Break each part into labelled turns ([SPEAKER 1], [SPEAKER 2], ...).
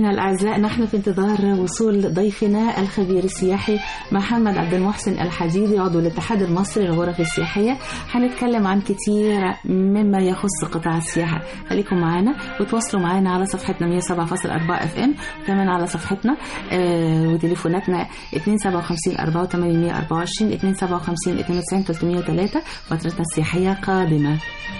[SPEAKER 1] مستمعينا الأعزاء نحن في انتظار وصول ضيفنا الخبير السياحي محمد عبد المحسن الحديدي عضو الاتحاد المصري للغرف السياحية هنتكلم عن كتير مما يخص قطاع السياحة خليكم معانا وتواصلوا معانا على صفحتنا 107.4 اف ام وكمان على صفحتنا آه وتليفوناتنا 257 84 124 257 92 303 فترتنا السياحية قادمة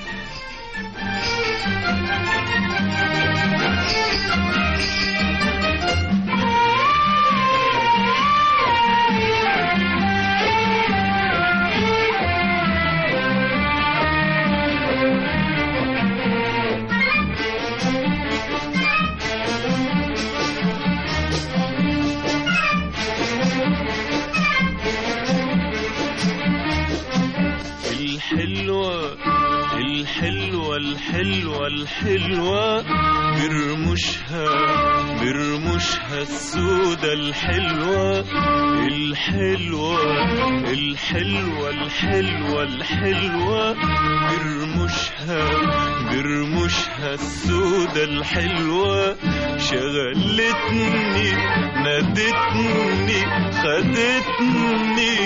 [SPEAKER 2] الحلوة الحلوة الحلوة الحلوة برمشها برمشها السودة الحلوة الحلوة الحلوة الحلوة الحلوة برمشها برمشها السودة الحلوة شغلتني نادتني خدتني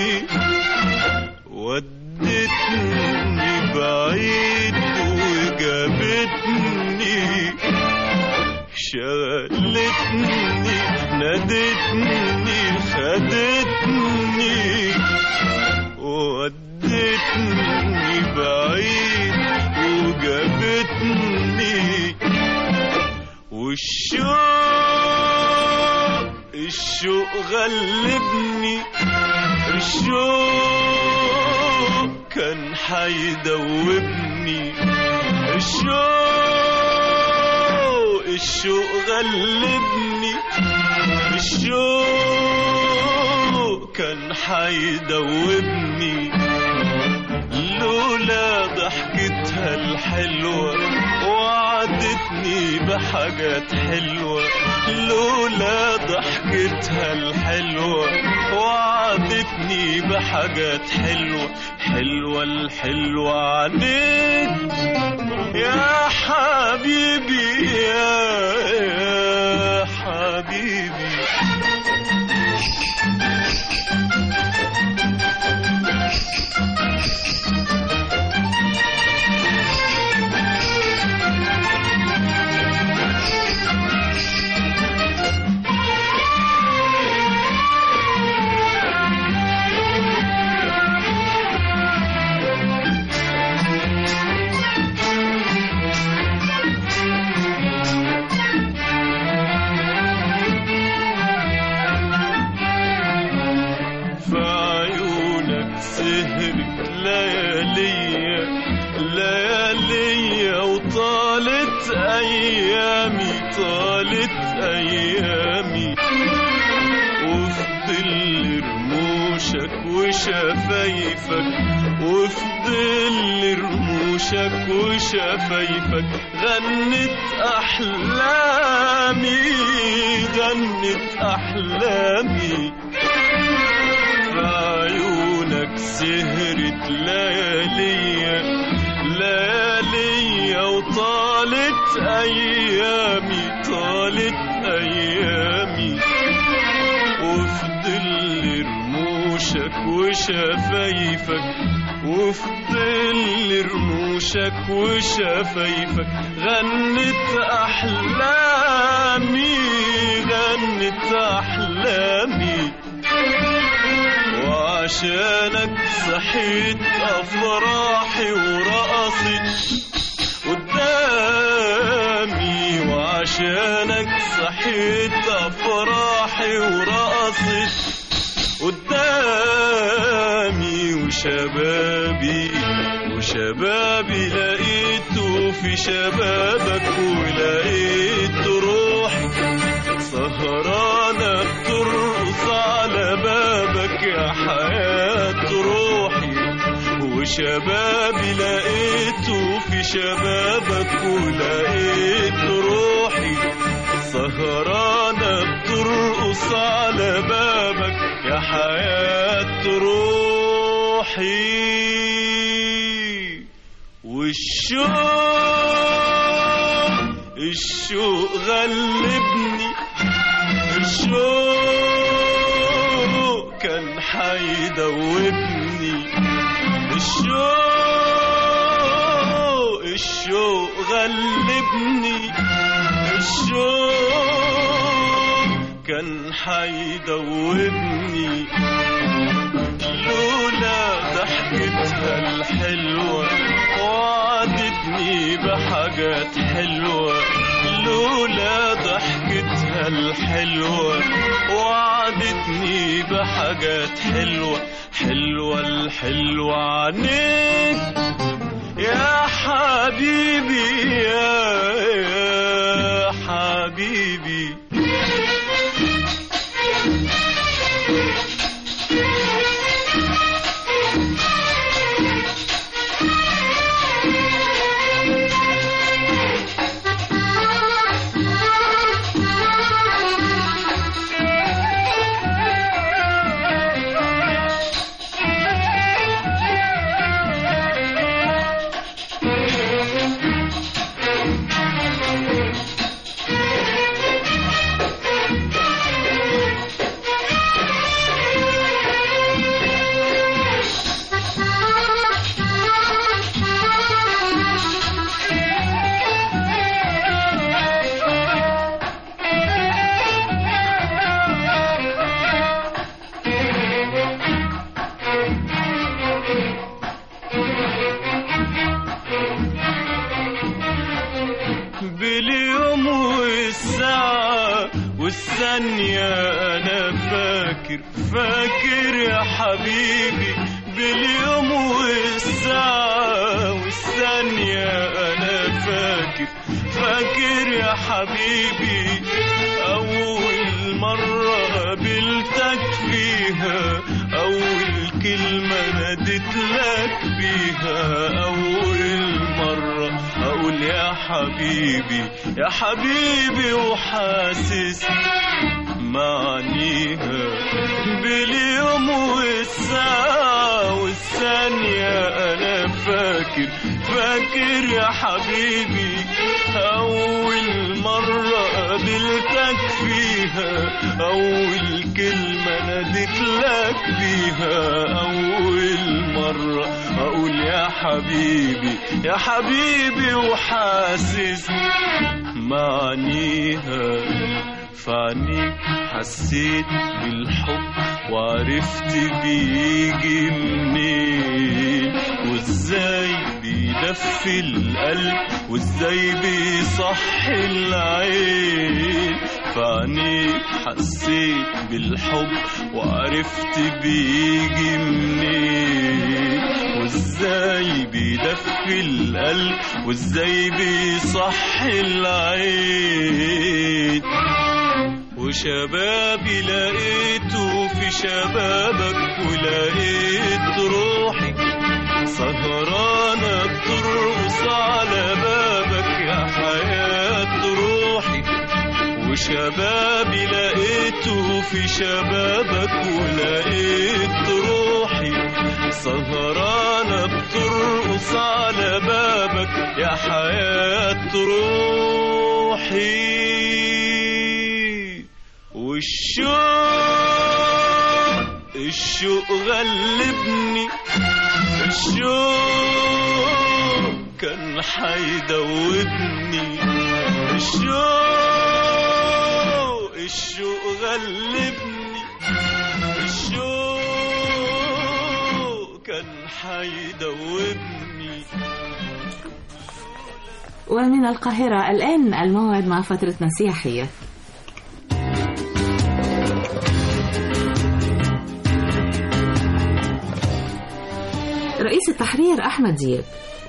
[SPEAKER 2] ودتني بعيد وجابتني شغلتني نادتني خدتني ودتني بعيد وجابتني والشوق الشوق غلبني الشوق كان حيدوبني الشوق الشوق غلبني الشوق كان حيدوبني لولا ضحكتها الحلوة وعدتني بحاجات حلوة لولا ضحكتها الحلوة وعدتني بحاجات حلوة حلوة الحلوة عليك يا حبيبي يا, يا حبيبي في عيونك سهرت لياليا لياليا وطالت ايامي طالت ايامي وفي ظل رموشك وشفايفك وفي ظل رموشك وشفايفك غنت احلامي غنت احلامي في عيونك سهرت لياليا لياليا وطالت ايامي طالت ايامي وفي ظل رموشك وشفايفك وفي ظل رموشك وشفايفك غنت احلامي غنت احلامي وعشانك صحيت افراحي ورقصت قدامي وعشانك صحيت افراحي ورقصت قدامي وشبابي وشبابي لقيته في شبابك ولقيت روحي سهرانة بترقص على بابك يا حياة روحي وشبابي لقيته في شبابك ولقيت روحي سهرانة بترقص على بابك يا حياة روحي والشوق الشوق غلبني الشوق كان حيدوبني الشوق الشوق غلبني الشوق كان حيدوبني لولا ضحكتها الحلوة وعدتني بحاجات حلوة لولا ضحكتها الحلوة وعدتني بحاجات حلوة حلوة الحلوة عنيك يا حبيبي يا, يا حبيبي باليوم والساعة والثانية أنا فاكر فاكر يا حبيبي باليوم والساعة والثانية أنا فاكر فاكر يا حبيبي أول مرة قابلتك فيها أول كلمة ناديت لك بيها أول مرة أقول يا حبيبي يا حبيبي وحاسس معنيها باليوم والساعة والثانية أنا فاكر فاكر يا حبيبي أول مرة قابلتك فيها أول كلمة ناديت لك بيها أول مرة أقول يا حبيبي يا حبيبي وحاسس معنيها فعنيك حسيت بالحب وعرفت بيجي منين وازاي بيدفي القلب وازاي بيصحي العين فعنيك حسيت بالحب وعرفت بيجي منين وازاي بيدفي القلب وازاي بيصحي العين وشبابي لقيته في شبابك ولقيت روحي سهرانة بترقص على بابك يا حياة روحي وشبابي لقيته في شبابك ولقيت روحي سهرانة بترقص على بابك يا حياة روحي والشوق الشوق غلبني الشوق كان حيدوبني الشوق الشوق غلبني الشوق كان حيدوبني
[SPEAKER 1] ومن القاهرة الآن الموعد مع فترتنا السياحية رئيس التحرير أحمد دياب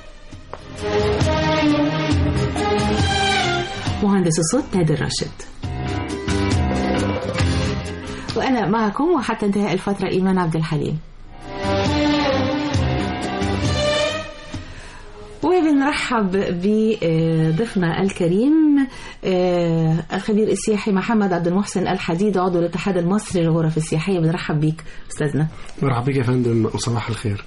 [SPEAKER 1] مهندس الصوت نادر راشد وأنا معكم وحتى انتهاء الفترة إيمان عبد الحليم وبنرحب بضيفنا الكريم آه، الخبير السياحي محمد عبد المحسن الحديد عضو الاتحاد المصري للغرف السياحية بنرحب بيك أستاذنا
[SPEAKER 3] مرحبا بك يا فندم وصباح الخير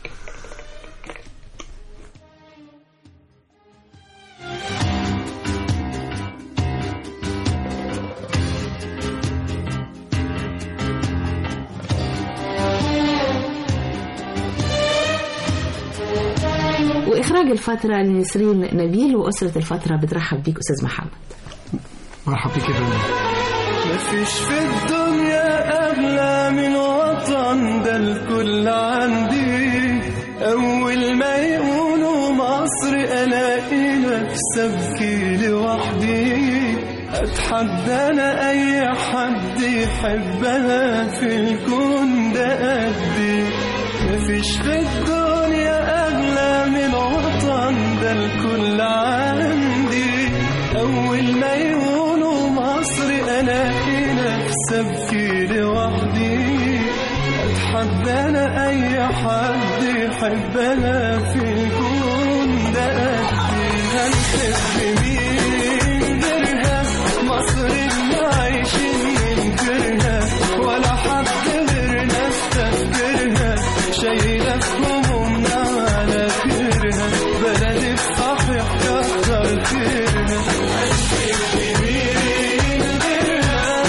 [SPEAKER 1] إخراج الفترة لنسرين نبيل وأسرة الفترة بترحب بيك أستاذ محمد
[SPEAKER 3] مرحبا بك يا فندم
[SPEAKER 2] مفيش في الدنيا أغلى من وطن ده الكل عندي أول ما يقولوا مصر ألاقي نفسي أبكي لوحدي أتحدى أنا أي حد يحبها في الكون ده قدي مفيش في الدنيا أغلى من وطن ده الكل عندي أول ما يقولوا مصر ألاقي نفسي أبكي لوحدي أتحدى أنا أي حد يحبنا في الكون ده قدي هنحب مين غيرها مصر اللي عايشين ننكرها ولا حد غيرنا استفكرها شايلة في همومنا على خيرها بلدي صحيح كتر خيرها هنحب مين غيرها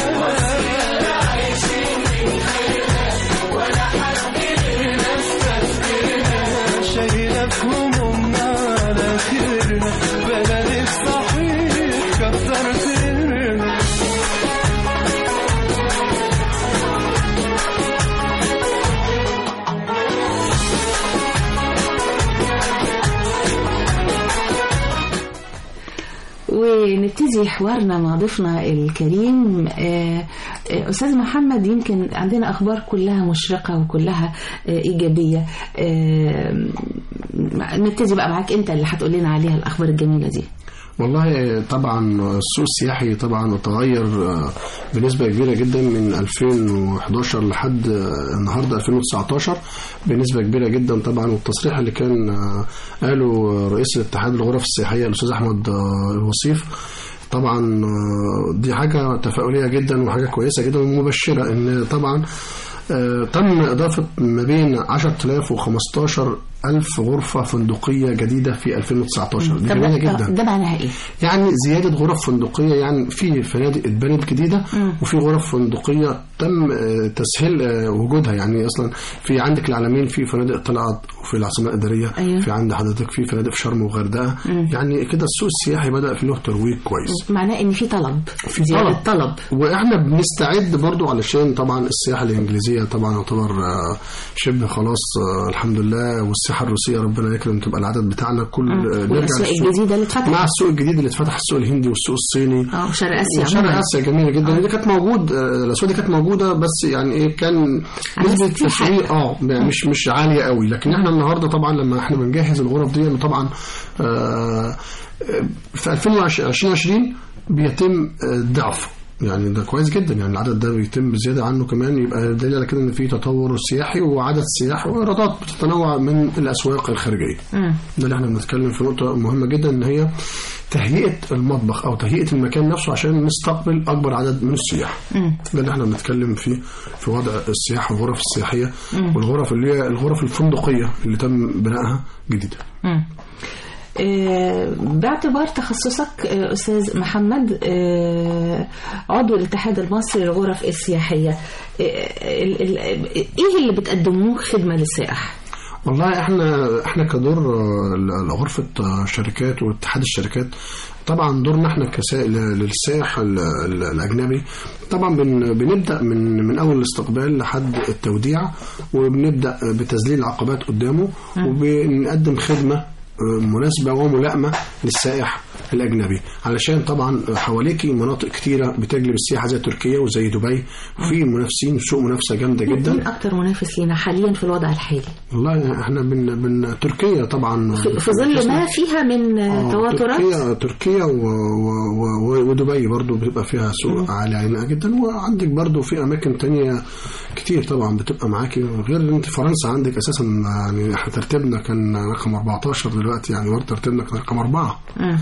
[SPEAKER 2] شايلة في همومنا على خيرها بلدي صحيح كتر خيرها
[SPEAKER 1] ونبتدي حوارنا مع ضيفنا الكريم آه، آه، أستاذ محمد يمكن عندنا أخبار كلها مشرقة وكلها آه، إيجابية آه، نبتدي بقى معاك أنت اللي هتقول لنا عليها الأخبار الجميلة دي
[SPEAKER 3] والله طبعا السوق السياحي طبعا تغير آه، بنسبة كبيرة جدا من 2011 لحد آه، النهاردة 2019 بنسبة كبيرة جدا طبعا والتصريح اللي كان آه، قاله رئيس الاتحاد الغرف السياحية الأستاذ أحمد آه، الوصيف طبعا آه، دي حاجة تفاؤلية جدا وحاجة كويسة جدا ومبشرة ان طبعا آه، تم إضافة ما بين 10000 و 15000 غرفة فندقية جديدة في 2019 دي
[SPEAKER 1] طب
[SPEAKER 3] جميلة
[SPEAKER 1] ده-
[SPEAKER 3] جدا
[SPEAKER 1] ده معناها إيه؟
[SPEAKER 3] يعني زيادة غرف فندقية يعني في فنادق اتبنت جديدة وفي غرف فندقية تم آه، تسهيل آه، وجودها يعني أصلا في عندك العالمين في فنادق طلعت وفي العاصمة الإدارية
[SPEAKER 1] أيوة.
[SPEAKER 3] في عند حضرتك في فنادق في شرم وغردقة يعني كده السوق السياحي بدأ في له ترويج كويس
[SPEAKER 1] معناه إن في طلب
[SPEAKER 3] في
[SPEAKER 1] زيادة
[SPEAKER 3] طلب.
[SPEAKER 1] طلب
[SPEAKER 3] واحنا بنستعد برضو علشان طبعا السياحه الانجليزيه طبعا يعتبر آه، شبه خلاص آه، الحمد لله والسياحه الروسيه ربنا يكرم تبقى العدد بتاعنا كل آه، نرجع
[SPEAKER 1] والأسواق
[SPEAKER 3] للسوق.
[SPEAKER 1] الجديدة اللي اتفتحت
[SPEAKER 3] مع السوق الجديد اللي اتفتح السوق الهندي والسوق الصيني
[SPEAKER 1] اه شرق آسيا
[SPEAKER 3] وشرق
[SPEAKER 1] عموماً.
[SPEAKER 3] اسيا جميله جدا دي كانت موجود آه، الاسواق دي كانت موجوده بس يعني ايه كان
[SPEAKER 1] على
[SPEAKER 3] نسبه
[SPEAKER 1] ستين حاجة.
[SPEAKER 3] التسويق اه مش مش عاليه قوي لكن احنا النهارده طبعا لما احنا بنجهز الغرف دي طبعا آه، في 2020 بيتم آه، ضعف يعني ده كويس جدا يعني العدد ده بيتم بزياده عنه كمان يبقى دليل على كده ان في تطور سياحي وعدد سياح وايرادات بتتنوع من الاسواق الخارجيه.
[SPEAKER 1] مم.
[SPEAKER 3] ده اللي احنا بنتكلم في نقطة مهمة جدا ان هي تهيئة المطبخ او تهيئة المكان نفسه عشان نستقبل اكبر عدد من السياح.
[SPEAKER 1] مم.
[SPEAKER 3] ده اللي احنا بنتكلم فيه في وضع السياحة والغرف السياحية والغرف اللي هي الغرف الفندقية اللي تم بنائها جديدة.
[SPEAKER 1] مم. آه، باعتبار تخصصك آه، أستاذ محمد آه، عضو الاتحاد المصري للغرف السياحية آه، ال- ال- إيه اللي بتقدموه خدمة للسائح؟
[SPEAKER 3] والله احنا احنا كدور آه، غرفة آه، شركات واتحاد الشركات طبعا دورنا احنا كسائل للسائح ال- ال- الاجنبي طبعا بن بنبدا من من اول الاستقبال لحد التوديع وبنبدا بتذليل العقبات قدامه وبنقدم خدمه آه، مناسبه وملائمه للسائح الاجنبي علشان طبعا حواليكي مناطق كتيره بتجلب السياحه زي تركيا وزي دبي وفي منافسين سوق منافسه جامده جدا
[SPEAKER 1] مين أكتر منافس لينا حاليا في الوضع الحالي؟
[SPEAKER 3] والله احنا بن بن تركيا طبعا
[SPEAKER 1] في في ظل ما فيها من آه،
[SPEAKER 3] آه،
[SPEAKER 1] تواترات
[SPEAKER 3] تركيا تركيا و و و ودبي برضو بتبقى فيها سوق عالي علينا جدا وعندك برضو في اماكن تانية كتير طبعا بتبقى معاكي غير ان انت فرنسا عندك اساسا يعني احنا ترتيبنا كان رقم 14 دلوقتي يعني برضه ترتيبنا كان رقم اربعه
[SPEAKER 1] مم.
[SPEAKER 3] زي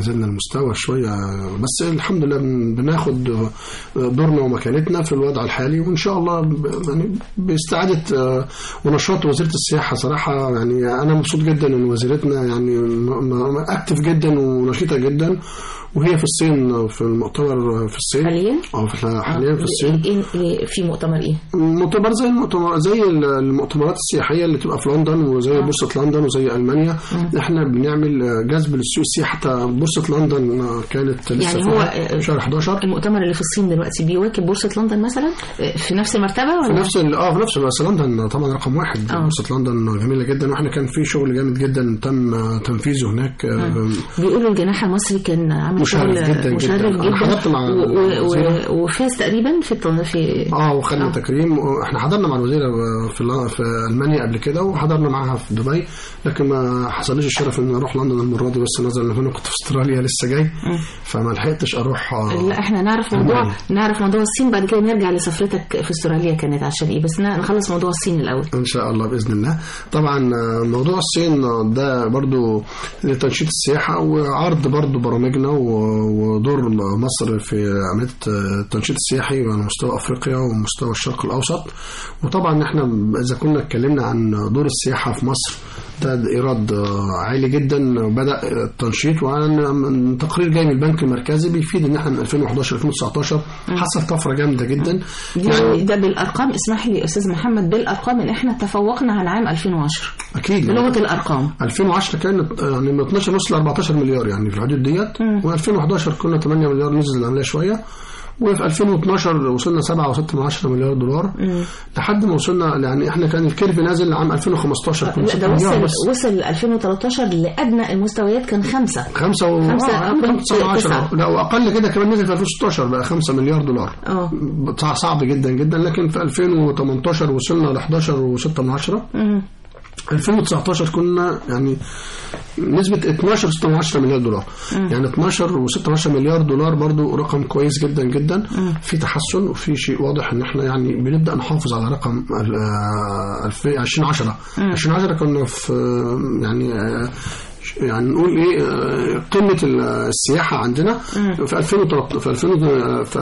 [SPEAKER 3] نزلنا المستوى شويه بس الحمد لله بن- بناخد دورنا ومكانتنا في الوضع الحالي وان شاء الله ب- يعني باستعاده آه، ونشاط وزيره السياحه صراحه يعني انا مبسوط جدا ان وزيرتنا يعني م- م- اكتف جدا ونشيطه جدا وهي في الصين في المؤتمر في الصين
[SPEAKER 1] حاليا
[SPEAKER 3] اه في- حاليا في الصين
[SPEAKER 1] إيه إيه في مؤتمر ايه؟
[SPEAKER 3] مؤتمر زي المؤتمر زي المؤتمرات السياحيه اللي تبقى في لندن وزي بورصه لندن وزي المانيا احنا بنعمل جذب للسوق السياحي حتى بورصه لندن كانت لسه
[SPEAKER 1] يعني
[SPEAKER 3] في
[SPEAKER 1] هو-
[SPEAKER 3] واحد- شهر 11
[SPEAKER 1] المؤتمر اللي في الصين دلوقتي بيواكب بورصة لندن مثلا في نفس المرتبة
[SPEAKER 3] في
[SPEAKER 1] ولا؟
[SPEAKER 3] نفس ال- اه في نفس بس لندن طبعا رقم واحد
[SPEAKER 1] آه.
[SPEAKER 3] بورصه لندن جميله جدا واحنا كان في شغل جامد جدا تم تنفيذه هناك آه.
[SPEAKER 1] بيقولوا الجناح المصري كان عامل
[SPEAKER 3] مشرف
[SPEAKER 1] شغل
[SPEAKER 3] جداً
[SPEAKER 1] مشرف
[SPEAKER 3] جداً.
[SPEAKER 1] جدا
[SPEAKER 3] أنا حضرت مع
[SPEAKER 1] و- و-
[SPEAKER 3] الوزيرة.
[SPEAKER 1] و- وفاز تقريبا في التن- في
[SPEAKER 3] اه وخدنا
[SPEAKER 1] آه.
[SPEAKER 3] آه. تكريم احنا حضرنا مع الوزيره في ال- في المانيا قبل كده وحضرنا معاها في دبي لكن ما حصليش الشرف ان اروح لندن المره دي بس نزل هنا كنت في استراليا لسه جاي فما لحقتش اروح آه،
[SPEAKER 1] لا احنا نعرف موضوع
[SPEAKER 3] ألمانيا.
[SPEAKER 1] نعرف موضوع الصين بعد كده نرجع لسفرتك في استراليا كانت عشان ايه بس ن- نخلص موضوع الصين الاول
[SPEAKER 3] ان شاء الله باذن الله طبعا آه، موضوع الصين آه، ده برضو لتنشيط السياحه وعرض برضو برامجنا و- ودور مصر في عمليه آه، التنشيط السياحي على مستوى افريقيا ومستوى الشرق الاوسط وطبعا احنا اذا كنا اتكلمنا عن دور السياحه في مصر ده ايراد آه، عالي جدا بدا التنشيط وعن تقرير جاي من البنك المركزي بيفيد ان احنا من 2011 2019 حصل طفره جامده جدا
[SPEAKER 1] دي ده بالارقام اسمح لي استاذ محمد بالارقام اللي احنا تفوقنا عن عام 2010
[SPEAKER 3] اكيد
[SPEAKER 1] بلغه الارقام
[SPEAKER 3] 2010 كانت يعني من 12 ونص ل 14 مليار يعني في الحدود ديت و2011 كنا 8 مليار نزل العمليه شويه وفي 2012 وصلنا 7.6 من 10 مليار دولار لحد ما وصلنا يعني احنا كان الكيرف نازل عام 2015 كنا
[SPEAKER 1] لا
[SPEAKER 3] 6
[SPEAKER 1] ده
[SPEAKER 3] مليار
[SPEAKER 1] وصل
[SPEAKER 3] بس
[SPEAKER 1] وصل 2013 لادنى المستويات كان خمسة
[SPEAKER 3] خمسة و
[SPEAKER 1] خمسة
[SPEAKER 3] آه،
[SPEAKER 1] أو
[SPEAKER 3] خمسة
[SPEAKER 1] تسعة.
[SPEAKER 3] وعشرة لا واقل كده كمان نزل في 2016 بقى 5 مليار دولار
[SPEAKER 1] اه
[SPEAKER 3] صع- صعب جدا جدا لكن في 2018 وصلنا ل 11 و6 من 10
[SPEAKER 1] مم.
[SPEAKER 3] 2019 كنا يعني نسبة 12 6 من 10 مليار دولار يعني 12 و6 من 10 مليار دولار برضو رقم كويس جدا جدا في تحسن وفي شيء واضح ان احنا يعني بنبدا نحافظ على رقم ال- آه، 2010 2010 كنا في آه، يعني آه، يعني نقول ايه آه، قمه ال- السياحه عندنا في 2013 في 2000 في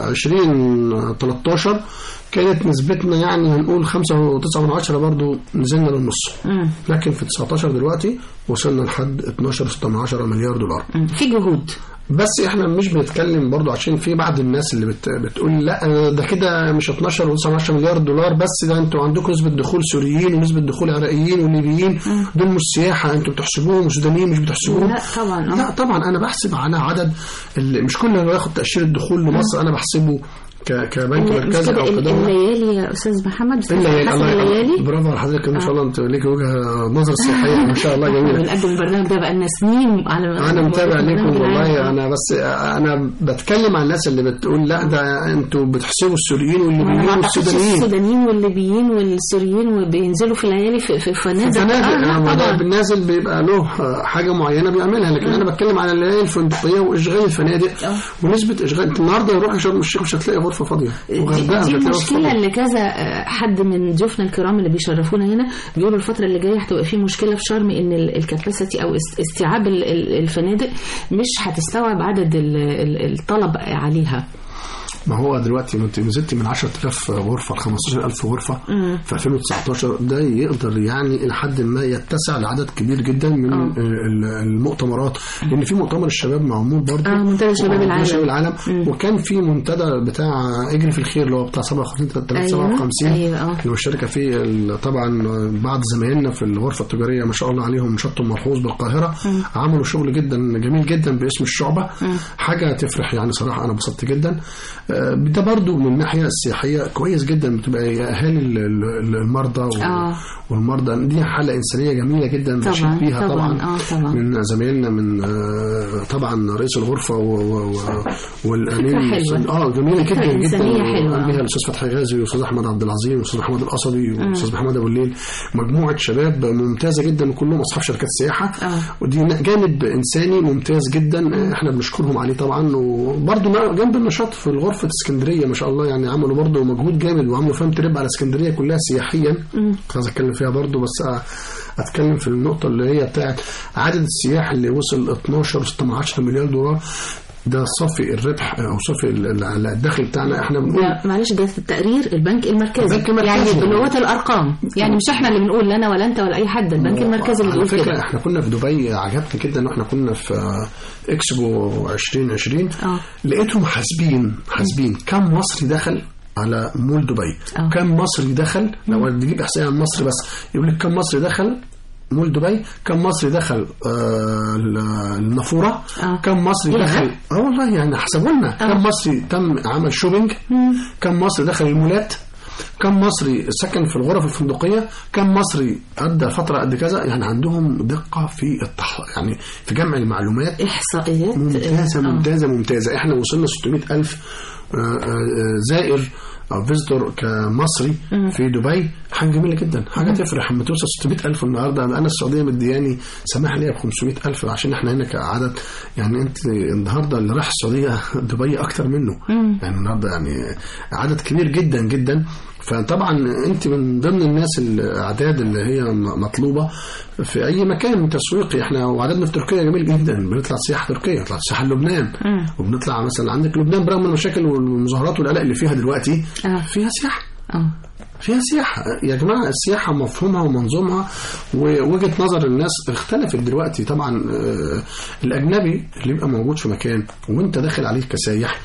[SPEAKER 3] 2013 كانت نسبتنا يعني هنقول 5.9 من عشرة برضو نزلنا للنص
[SPEAKER 1] مم.
[SPEAKER 3] لكن في 19 دلوقتي وصلنا لحد 12 من عشرة مليار دولار
[SPEAKER 1] مم. في جهود
[SPEAKER 3] بس احنا مش بنتكلم برضو عشان في بعض الناس اللي بت... بتقول لا ده كده مش 12 و19 مليار دولار بس ده انتوا عندكم نسبة دخول سوريين ونسبة دخول عراقيين وليبيين دول مش سياحة انتوا بتحسبوهم سودانيين مش بتحسبوهم
[SPEAKER 1] لا طبعا آه.
[SPEAKER 3] لا طبعا انا بحسب على عدد اللي مش كل اللي ياخد تأشيرة دخول لمصر انا بحسبه ك... كبنك
[SPEAKER 1] مش
[SPEAKER 3] مركزي
[SPEAKER 1] كده
[SPEAKER 3] او
[SPEAKER 1] ال-
[SPEAKER 3] كدولة
[SPEAKER 1] الليالي يا استاذ محمد أستاذ
[SPEAKER 3] الليالي
[SPEAKER 1] حسن
[SPEAKER 3] الله
[SPEAKER 1] الليالي
[SPEAKER 3] يرحمه. برافو على حضرتك ما شاء الله انت ليك وجهه نظر سياحيه ما شاء الله
[SPEAKER 1] احنا
[SPEAKER 3] جميله
[SPEAKER 1] بنقدم البرنامج ده بقالنا سنين على
[SPEAKER 3] انا متابع ليكم
[SPEAKER 1] البرنامج
[SPEAKER 3] والله
[SPEAKER 1] العام.
[SPEAKER 3] انا بس انا بتكلم عن الناس اللي بتقول لا ده انتوا بتحسبوا السوريين
[SPEAKER 1] ما
[SPEAKER 3] والليبيين
[SPEAKER 1] اعتقدش
[SPEAKER 3] والسودانيين
[SPEAKER 1] السودانيين والليبيين والسوريين وبينزلوا في الليالي في, في فنادق
[SPEAKER 3] فنادق
[SPEAKER 1] آه، لا
[SPEAKER 3] يعني ده
[SPEAKER 1] طبعا
[SPEAKER 3] بالنازل بيبقى له حاجه معينه بيعملها لكن انا بتكلم على الليالي الفندقيه واشغال الفنادق
[SPEAKER 1] آه.
[SPEAKER 3] ونسبه اشغال انت النهارده يروح شرم الشيخ مش هتلاقي غرفه فاضيه وغردقه مش
[SPEAKER 1] دي
[SPEAKER 3] هتلاقي غرفه
[SPEAKER 1] المشكله
[SPEAKER 3] فاضيه
[SPEAKER 1] اللي كذا آه، حد من ضيوفنا الكرام اللي بيشرفونا هنا بيقولوا الفتره اللي جايه هتبقى في مشكله في شرم ان الكاباسيتي او است- استيعاب ال- ال- الفنادق مش هتستوعب عدد ال- ال- الطلب عليها
[SPEAKER 3] ما هو دلوقتي ما انت نزلت من 10000 غرفه ل 15000 غرفه في 2019 ده يقدر يعني الى حد ما يتسع لعدد كبير جدا من
[SPEAKER 1] آه.
[SPEAKER 3] ال- المؤتمرات لان في مؤتمر الشباب معمول برضه
[SPEAKER 1] آه، منتدى شباب العالم.
[SPEAKER 3] شباب العالم وكان في منتدى بتاع اجري في الخير اللي هو بتاع 57 357
[SPEAKER 1] أيوة، آه.
[SPEAKER 3] اللي مشتركه فيه ال- طبعا بعض زمايلنا في الغرفه التجاريه ما شاء الله عليهم نشاطهم ملحوظ بالقاهره عملوا شغل جدا جميل جدا باسم الشعبه حاجه تفرح يعني صراحه انا انبسطت جدا آه، ده برضو من الناحيه السياحيه كويس جدا بتبقى اهالي ال- ال- المرضى وال-
[SPEAKER 1] آه.
[SPEAKER 3] والمرضى دي حاله انسانيه جميله جدا
[SPEAKER 1] طبعاً،
[SPEAKER 3] بنشيد بيها
[SPEAKER 1] طبعاً،
[SPEAKER 3] طبعا
[SPEAKER 1] آه، طبعاً.
[SPEAKER 3] من زمايلنا من آه، طبعا رئيس الغرفه و- و- و- والامين
[SPEAKER 1] فكرة حلوة.
[SPEAKER 3] اه جميله
[SPEAKER 1] فكرة
[SPEAKER 3] جدا جدا
[SPEAKER 1] إنسانية حلوة.
[SPEAKER 3] وقام بيها الاستاذ فتحي غازي والاستاذ احمد عبد العظيم والاستاذ محمد القصبي والاستاذ محمد ابو الليل مجموعه شباب ممتازه جدا وكلهم اصحاب شركات سياحه
[SPEAKER 1] آه.
[SPEAKER 3] ودي جانب انساني ممتاز جدا احنا بنشكرهم عليه طبعا وبرضه جنب النشاط في غرفه اسكندريه ما شاء الله يعني عملوا برضه مجهود جامد وعملوا فاهم تريب على اسكندريه كلها سياحيا كنت عايز اتكلم فيها برضه بس اتكلم في النقطه اللي هي بتاعت عدد السياح اللي وصل 12 16 مليار دولار ده صافي الربح او صافي ال- ال- الدخل بتاعنا احنا بنقول
[SPEAKER 1] ده معلش ده في التقرير البنك المركزي
[SPEAKER 3] البنك المركزي.
[SPEAKER 1] يعني بلغه الارقام يعني مش احنا اللي بنقول لا انا ولا انت ولا اي حد ده البنك المركزي اللي
[SPEAKER 3] على
[SPEAKER 1] بيقول
[SPEAKER 3] فكره
[SPEAKER 1] كده
[SPEAKER 3] احنا كنا في دبي عجبني جدا ان احنا كنا في آه، اكسبو 2020
[SPEAKER 1] اه.
[SPEAKER 3] لقيتهم حاسبين حاسبين كم مصري دخل على مول دبي
[SPEAKER 1] اه.
[SPEAKER 3] كم مصري دخل لو نجيب احصائيه عن مصر بس يقول لك كم مصري دخل مول دبي كم مصري دخل آه ال- النافوره
[SPEAKER 1] اه.
[SPEAKER 3] كم مصري
[SPEAKER 1] يا.
[SPEAKER 3] دخل اه والله يعني حسبوا لنا كم مصري تم عمل شوبينج كم مصري دخل المولات كم مصري سكن في الغرف الفندقيه كم مصري ادى فتره قد كذا يعني عندهم دقه في التح... يعني في جمع المعلومات
[SPEAKER 1] احصائيات
[SPEAKER 3] ممتازة
[SPEAKER 1] آه.
[SPEAKER 3] ممتازة ممتازة احنا وصلنا 600 ألف آه، آه، زائر أو فيزيتور كمصري في دبي حاجة جميلة جدا حاجة تفرح لما توصل 600 ألف النهاردة أنا السعودية مدياني سماح ليا ب 500 ألف عشان احنا هنا كعدد يعني أنت النهاردة اللي راح السعودية دبي أكتر منه يعني النهاردة يعني عدد كبير جدا جدا فطبعا انت من ضمن الناس الاعداد اللي هي م- مطلوبه في اي مكان تسويقي احنا وعددنا في تركيا جميل جدا بنطلع سياحه تركيا نطلع سياحه لبنان وبنطلع مثلا عندك لبنان برغم المشاكل والمظاهرات والقلق اللي فيها دلوقتي
[SPEAKER 1] آه.
[SPEAKER 3] فيها سياحه
[SPEAKER 1] اه
[SPEAKER 3] فيها سياحة يا جماعة السياحة مفهومها ومنظومها ووجهة نظر الناس اختلفت دلوقتي طبعا آه، الأجنبي اللي يبقى موجود في مكان وانت داخل عليه كسايح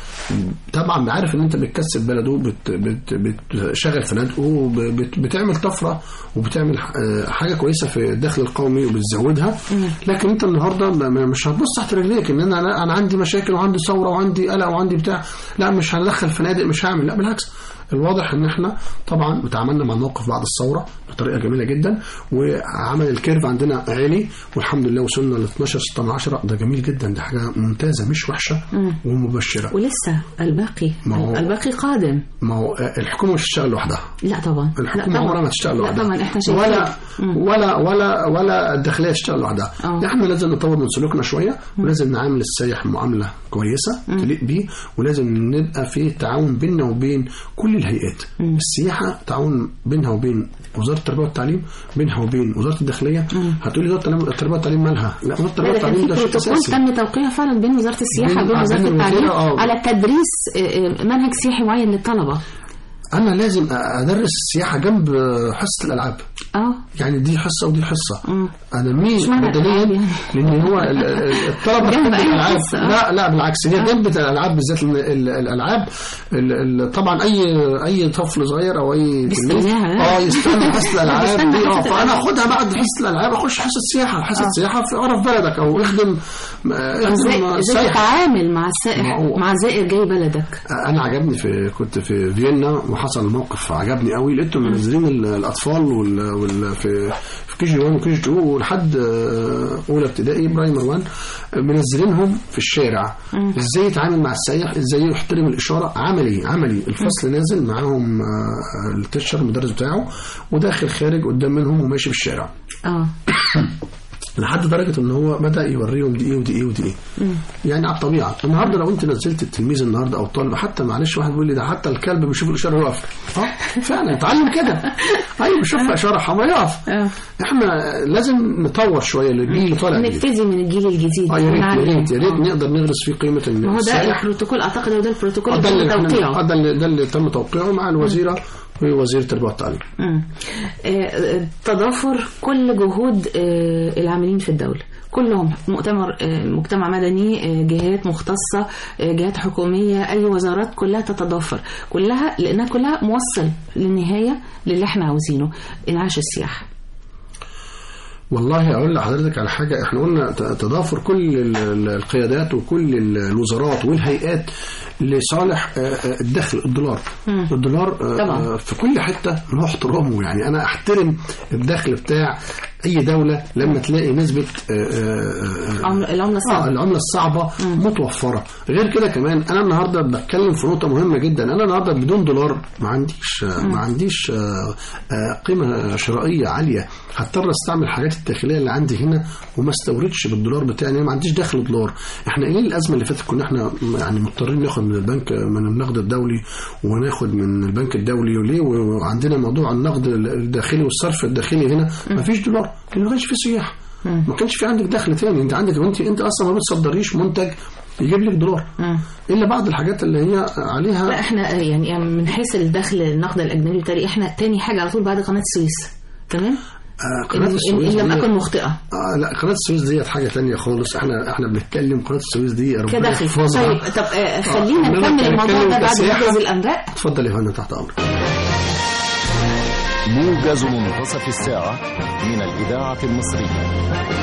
[SPEAKER 3] طبعا عارف ان انت بتكسب بلده بت بت بتشغل فنادقه بت بتعمل طفرة وبتعمل آه، حاجة كويسة في الدخل القومي وبتزودها لكن انت النهارده م- م- مش هتبص تحت رجليك ان انا انا عندي مشاكل وعندي ثورة وعندي قلق وعندي بتاع لا مش هندخل فنادق مش هعمل لا بالعكس الواضح ان احنا طبعا تعاملنا مع الموقف بعد الثوره بطريقه جميله جدا وعمل الكيرف عندنا عالي والحمد لله وصلنا ل 12 6 10 ده جميل جدا ده حاجه ممتازه مش وحشه ومبشره
[SPEAKER 1] ولسه الباقي
[SPEAKER 3] ما هو-
[SPEAKER 1] الباقي قادم
[SPEAKER 3] ما هو الحكومه مش هتشتغل لوحدها
[SPEAKER 1] لا طبعا لا
[SPEAKER 3] الحكومه
[SPEAKER 1] طبعا
[SPEAKER 3] عمرها ما تشتغل
[SPEAKER 1] لا
[SPEAKER 3] لوحدها
[SPEAKER 1] طبعا احنا شايفين
[SPEAKER 3] ولا ولا ولا ولا الداخليه تشتغل لوحدها
[SPEAKER 1] آه.
[SPEAKER 3] احنا لازم نطور من سلوكنا شويه ولازم نعامل السايح معامله كويسه تليق بيه ولازم نبقى في تعاون بيننا وبين كل الهيئات السياحه تعاون بينها وبين وزاره التربيه والتعليم بينها وبين وزاره الداخليه هتقولي وزاره التربيه والتعليم مالها لا وزاره التربيه
[SPEAKER 1] لا ده كان
[SPEAKER 3] والتعليم
[SPEAKER 1] في
[SPEAKER 3] ده شيء
[SPEAKER 1] بروتوكول
[SPEAKER 3] اساسي
[SPEAKER 1] تم توقيعه فعلا بين وزاره السياحه
[SPEAKER 3] بين-
[SPEAKER 1] وبين
[SPEAKER 3] آه،
[SPEAKER 1] وزاره
[SPEAKER 3] بين
[SPEAKER 1] التعليم
[SPEAKER 3] الوزيرة، آه.
[SPEAKER 1] على تدريس آه، آه، منهج سياحي معين للطلبه
[SPEAKER 3] انا لازم ادرس السياحه جنب حصه الالعاب
[SPEAKER 1] اه
[SPEAKER 3] يعني دي حصه ودي حصه انا مين
[SPEAKER 1] اشمعنى
[SPEAKER 3] بدنيا
[SPEAKER 1] الألعاب يعني؟
[SPEAKER 3] لان هو ال- ال- الطلبه
[SPEAKER 1] جنب
[SPEAKER 3] بتحب
[SPEAKER 1] أي
[SPEAKER 3] الالعاب
[SPEAKER 1] حصة، آه.
[SPEAKER 3] لا لا بالعكس هي جنب الالعاب بالذات لأن ال- الالعاب ال- ال- طبعا اي اي طفل صغير او اي تلميذ
[SPEAKER 1] بيستناها.
[SPEAKER 3] اه يستنى حصه الالعاب
[SPEAKER 1] بيستنى
[SPEAKER 3] دي اه
[SPEAKER 1] حصة
[SPEAKER 3] فانا
[SPEAKER 1] الألعاب.
[SPEAKER 3] اخدها بعد حصه الالعاب اخش حصه سياحه حصه سياحه في اعرف بلدك او اخدم آه،
[SPEAKER 1] ازاي
[SPEAKER 3] اخدم
[SPEAKER 1] ازاي
[SPEAKER 3] سايح
[SPEAKER 1] تتعامل مع السائح
[SPEAKER 3] ما هو-
[SPEAKER 1] مع زائر جاي بلدك
[SPEAKER 3] انا عجبني في كنت في فيينا وحصل موقف عجبني قوي لقيتهم منزلين ال- الاطفال وال, وال في في كي جي 1 وكي جي 2 ولحد آه، اولى ابتدائي برايمر 1 منزلينهم في الشارع ازاي يتعامل مع السايح ازاي يحترم الاشاره عملي عملي الفصل نازل معاهم آه، التيشر المدرس بتاعه وداخل خارج قدام منهم وماشي في الشارع
[SPEAKER 1] اه
[SPEAKER 3] لحد درجه ان هو بدا يوريهم دي ايه ودي ايه ودي ايه يعني على الطبيعه النهارده لو انت نزلت التلميذ النهارده او الطالب حتى معلش واحد بيقول لي ده حتى الكلب بيشوف الاشاره يقف اه فعلا اتعلم كده ايوه بيشوف اشاره حمراء يقف
[SPEAKER 1] اه
[SPEAKER 3] احنا لازم نطور شويه للجيل اللي طالع جديد
[SPEAKER 1] نبتدي من الجيل الجديد
[SPEAKER 3] اه يا ريت يا
[SPEAKER 1] ونعلم.
[SPEAKER 3] ريت يا ريت
[SPEAKER 1] آه.
[SPEAKER 3] نقدر نغرس فيه قيمه
[SPEAKER 1] ما هو ده
[SPEAKER 3] السائح
[SPEAKER 1] البروتوكول اعتقد هو ده البروتوكول
[SPEAKER 3] آه، ده
[SPEAKER 1] اللي
[SPEAKER 3] اللي
[SPEAKER 1] تم
[SPEAKER 3] احنا-
[SPEAKER 1] توقيعه
[SPEAKER 3] آه، ده اللي ده اللي تم توقيعه مع الوزيره ووزير التربيه والتعليم
[SPEAKER 1] مم. آه، آه، تضافر كل جهود آه، العاملين في الدولة كلهم مؤتمر آه، مجتمع مدني آه، جهات مختصة آه، جهات حكومية أي وزارات كلها تتضافر كلها لأنها كلها موصل للنهاية للي احنا عاوزينه انعاش السياحة
[SPEAKER 3] والله اقول لحضرتك على حاجه احنا قلنا ت- تضافر كل ال- ال- القيادات وكل ال- الوزارات والهيئات لصالح آه، آه، الدخل الدولار الدولار آه،
[SPEAKER 1] طبعا.
[SPEAKER 3] آه، في كل حته له احترامه يعني انا احترم الدخل بتاع اي دوله لما تلاقي نسبه آه، آه، آه،
[SPEAKER 1] عم- العملة
[SPEAKER 3] اه
[SPEAKER 1] الصعبة
[SPEAKER 3] العمله الصعبه متوفره غير كده كمان انا النهارده بتكلم في نقطه مهمه جدا انا النهارده بدون دولار ما عنديش ما عنديش آه، آه، قيمه شرائيه عاليه هضطر استعمل الحاجات الداخليه اللي عندي هنا وما استوردش بالدولار بتاعي أنا ما عنديش دخل دولار احنا ايه الازمه اللي فاتت كنا احنا يعني مضطرين ناخد من البنك من النقد الدولي وناخد من البنك الدولي وليه وعندنا موضوع النقد الداخلي والصرف الداخلي هنا ما فيش دولار دولار لان ما كانش في سياح ما كانش في عندك دخل تاني انت عندك انت انت اصلا ما بتصدريش منتج يجيب لك دولار
[SPEAKER 1] مم.
[SPEAKER 3] الا بعض الحاجات اللي هي عليها
[SPEAKER 1] لا احنا يعني من حيث الدخل النقد الاجنبي بالتالي احنا تاني حاجه على طول بعد قناه السويس تمام
[SPEAKER 3] آه،
[SPEAKER 1] ان
[SPEAKER 3] قناه
[SPEAKER 1] إن-
[SPEAKER 3] السويس
[SPEAKER 1] إن لم
[SPEAKER 3] دي-
[SPEAKER 1] اكن مخطئه
[SPEAKER 3] آه لا قناه السويس ديت حاجه تانية خالص احنا احنا بنتكلم قناه السويس دي ربنا
[SPEAKER 1] كدخل
[SPEAKER 3] يحفظها.
[SPEAKER 1] طيب طب آه، خلينا
[SPEAKER 3] إنما
[SPEAKER 1] نكمل الموضوع
[SPEAKER 3] نتكلم
[SPEAKER 1] ده بعد
[SPEAKER 3] كسياحة.
[SPEAKER 1] موجز الانباء
[SPEAKER 3] اتفضل يا فندم تحت امرك
[SPEAKER 4] موجز منتصف الساعة من الإذاعة المصرية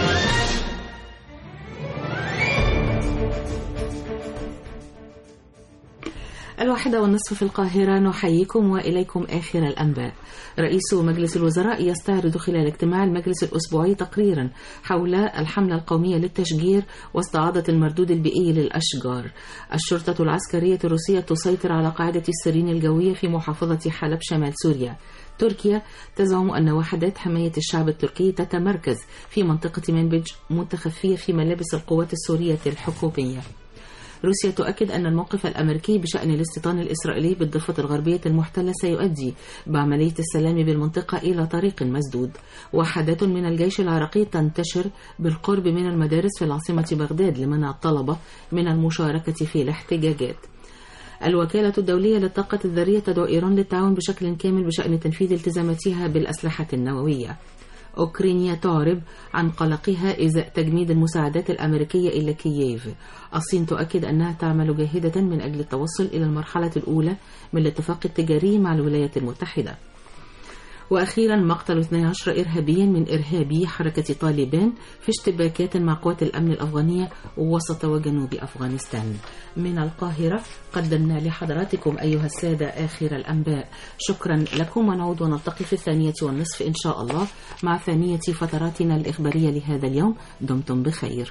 [SPEAKER 1] الواحدة والنصف في القاهرة نحييكم وإليكم آخر الأنباء رئيس مجلس الوزراء يستعرض خلال اجتماع المجلس الأسبوعي تقريرا حول الحملة القومية للتشجير واستعاضة المردود البيئي للأشجار الشرطة العسكرية الروسية تسيطر على قاعدة السرين الجوية في محافظة حلب شمال سوريا تركيا تزعم أن وحدات حماية الشعب التركي تتمركز في منطقة منبج متخفية في ملابس القوات السورية الحكومية روسيا تؤكد أن الموقف الأمريكي بشأن الاستيطان الإسرائيلي بالضفة الغربية المحتلة سيؤدي بعملية السلام بالمنطقة إلى طريق مسدود وحدات من الجيش العراقي تنتشر بالقرب من المدارس في العاصمة بغداد لمنع الطلبة من المشاركة في الاحتجاجات الوكالة الدولية للطاقة الذرية تدعو إيران للتعاون بشكل كامل بشأن تنفيذ التزاماتها بالأسلحة النووية أوكرانيا تعرب عن قلقها إزاء تجميد المساعدات الأمريكية إلى كييف الصين تؤكد أنها تعمل جاهدة من أجل التوصل إلى المرحلة الأولى من الاتفاق التجاري مع الولايات المتحدة وأخيرا مقتل 12 إرهابيا من إرهابي حركة طالبان في اشتباكات مع قوات الأمن الأفغانية وسط وجنوب أفغانستان من القاهرة قدمنا لحضراتكم أيها السادة آخر الأنباء شكرا لكم ونعود ونلتقي في الثانية والنصف إن شاء الله مع ثانية فتراتنا الإخبارية لهذا اليوم دمتم بخير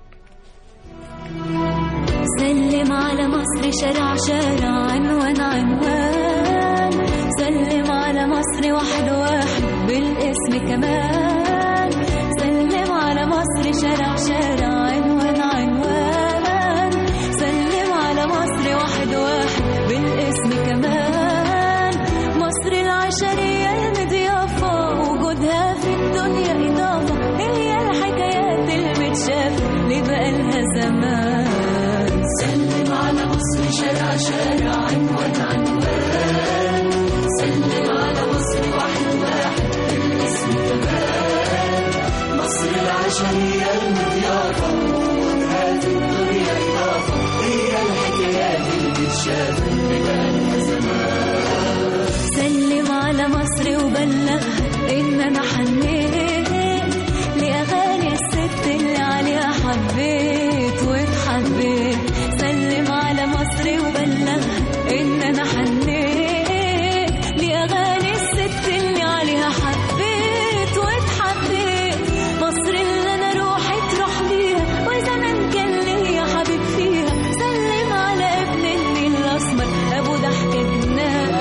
[SPEAKER 5] سلم على مصر شارع شارع عنوان عنوان سلم على مصر واحد واحد بالاسم كمان سلم على مصر شارع شارع عنوان عنوان سلم على مصر واحد واحد بالاسم كمان مصر العشرية المضيافة وجودها في الدنيا إضافة هي الحكايات المتشافة اللي بقالها زمان سلم على مصر شارع شارع عنوان عنوان سلم على مصر واحد واحد بالاسم كمان مصر العشرية المضيافة وجودها في الدنيا إضافة هي الحكايات المتشافة اللي بقالها زمان سلم على مصر وبلغها إن أنا حنيت لأغاني الست اللي عليها حبيت واتحبيت سلم على مصر وبلغها إن أنا حنيت لأغاني الست اللي عليها حبيت واتحبيت مصر اللي أنا روحي تروح بيها وزمان كان ليا حبيب فيها سلم على ابن النيل الأسمر أبو ضحكة جنان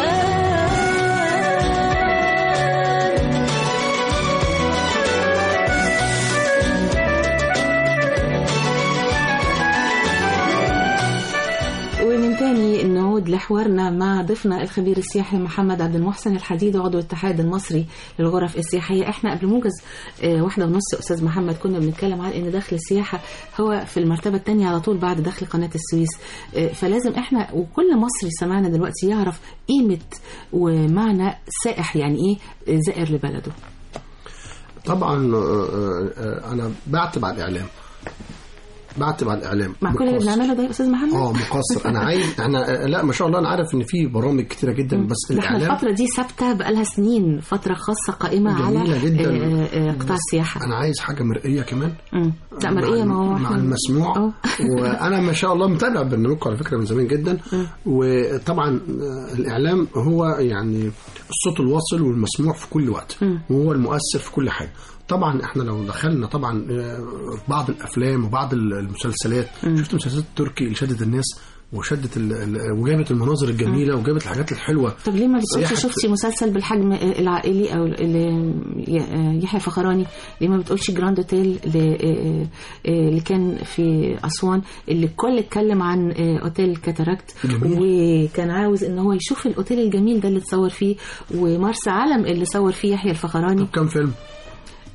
[SPEAKER 1] ومن تاني نعود لحوارنا مع ضيفنا الخبير السياحي محمد عبد المحسن الحديد عضو الاتحاد المصري للغرف السياحية احنا قبل موجز آه، واحدة ونص أستاذ محمد كنا بنتكلم عن ان دخل السياحة هو في المرتبة الثانية على طول بعد دخل قناة السويس آه، فلازم احنا وكل مصري سمعنا دلوقتي يعرف قيمة ومعنى سائح يعني ايه زائر لبلده
[SPEAKER 3] طبعا آه، آه، انا بعتب على الاعلام بعتب على الاعلام
[SPEAKER 1] مع كل اللي
[SPEAKER 3] مقصر.
[SPEAKER 1] بنعمله ده يا أستاذ محمد
[SPEAKER 3] اه مقصر انا عايز احنا آه، لا ما شاء الله انا عارف ان في برامج كتيره جدا بس
[SPEAKER 1] ده احنا
[SPEAKER 3] الاعلام
[SPEAKER 1] الفترة دي ثابتة بقالها سنين فترة خاصة قائمة على
[SPEAKER 3] جميلة جدا.
[SPEAKER 1] آه، آه، قطاع السياحة
[SPEAKER 3] انا عايز حاجه مرئيه كمان
[SPEAKER 1] مم. لا مرئية ما هو
[SPEAKER 3] مع
[SPEAKER 1] إحنا-
[SPEAKER 3] المسموع
[SPEAKER 1] أه.
[SPEAKER 3] وانا ما شاء الله متابع برنامجكم على فكره من زمان جدا وطبعا آه، الاعلام هو يعني الصوت الواصل والمسموع في كل وقت وهو المؤثر في كل حاجه طبعا احنا لو دخلنا طبعا آه، في بعض الافلام وبعض المسلسلات شفت المسلسلات التركي اللي شدت الناس وشدت ال- ال- وجابت المناظر الجميله وجابت الحاجات الحلوه
[SPEAKER 1] طب ليه ما بتقولش
[SPEAKER 3] سياحة-
[SPEAKER 1] شفتي مسلسل بالحجم العائلي او اللي ي- يحيى الفخراني ليه ما بتقولش جراند اوتيل اللي اللي كان في اسوان اللي الكل اتكلم عن اوتيل كاتاراكت
[SPEAKER 3] جميل.
[SPEAKER 1] وكان عاوز ان هو يشوف الاوتيل الجميل ده اللي اتصور فيه ومرسى علم اللي صور فيه يحيى الفخراني
[SPEAKER 3] طب كم فيلم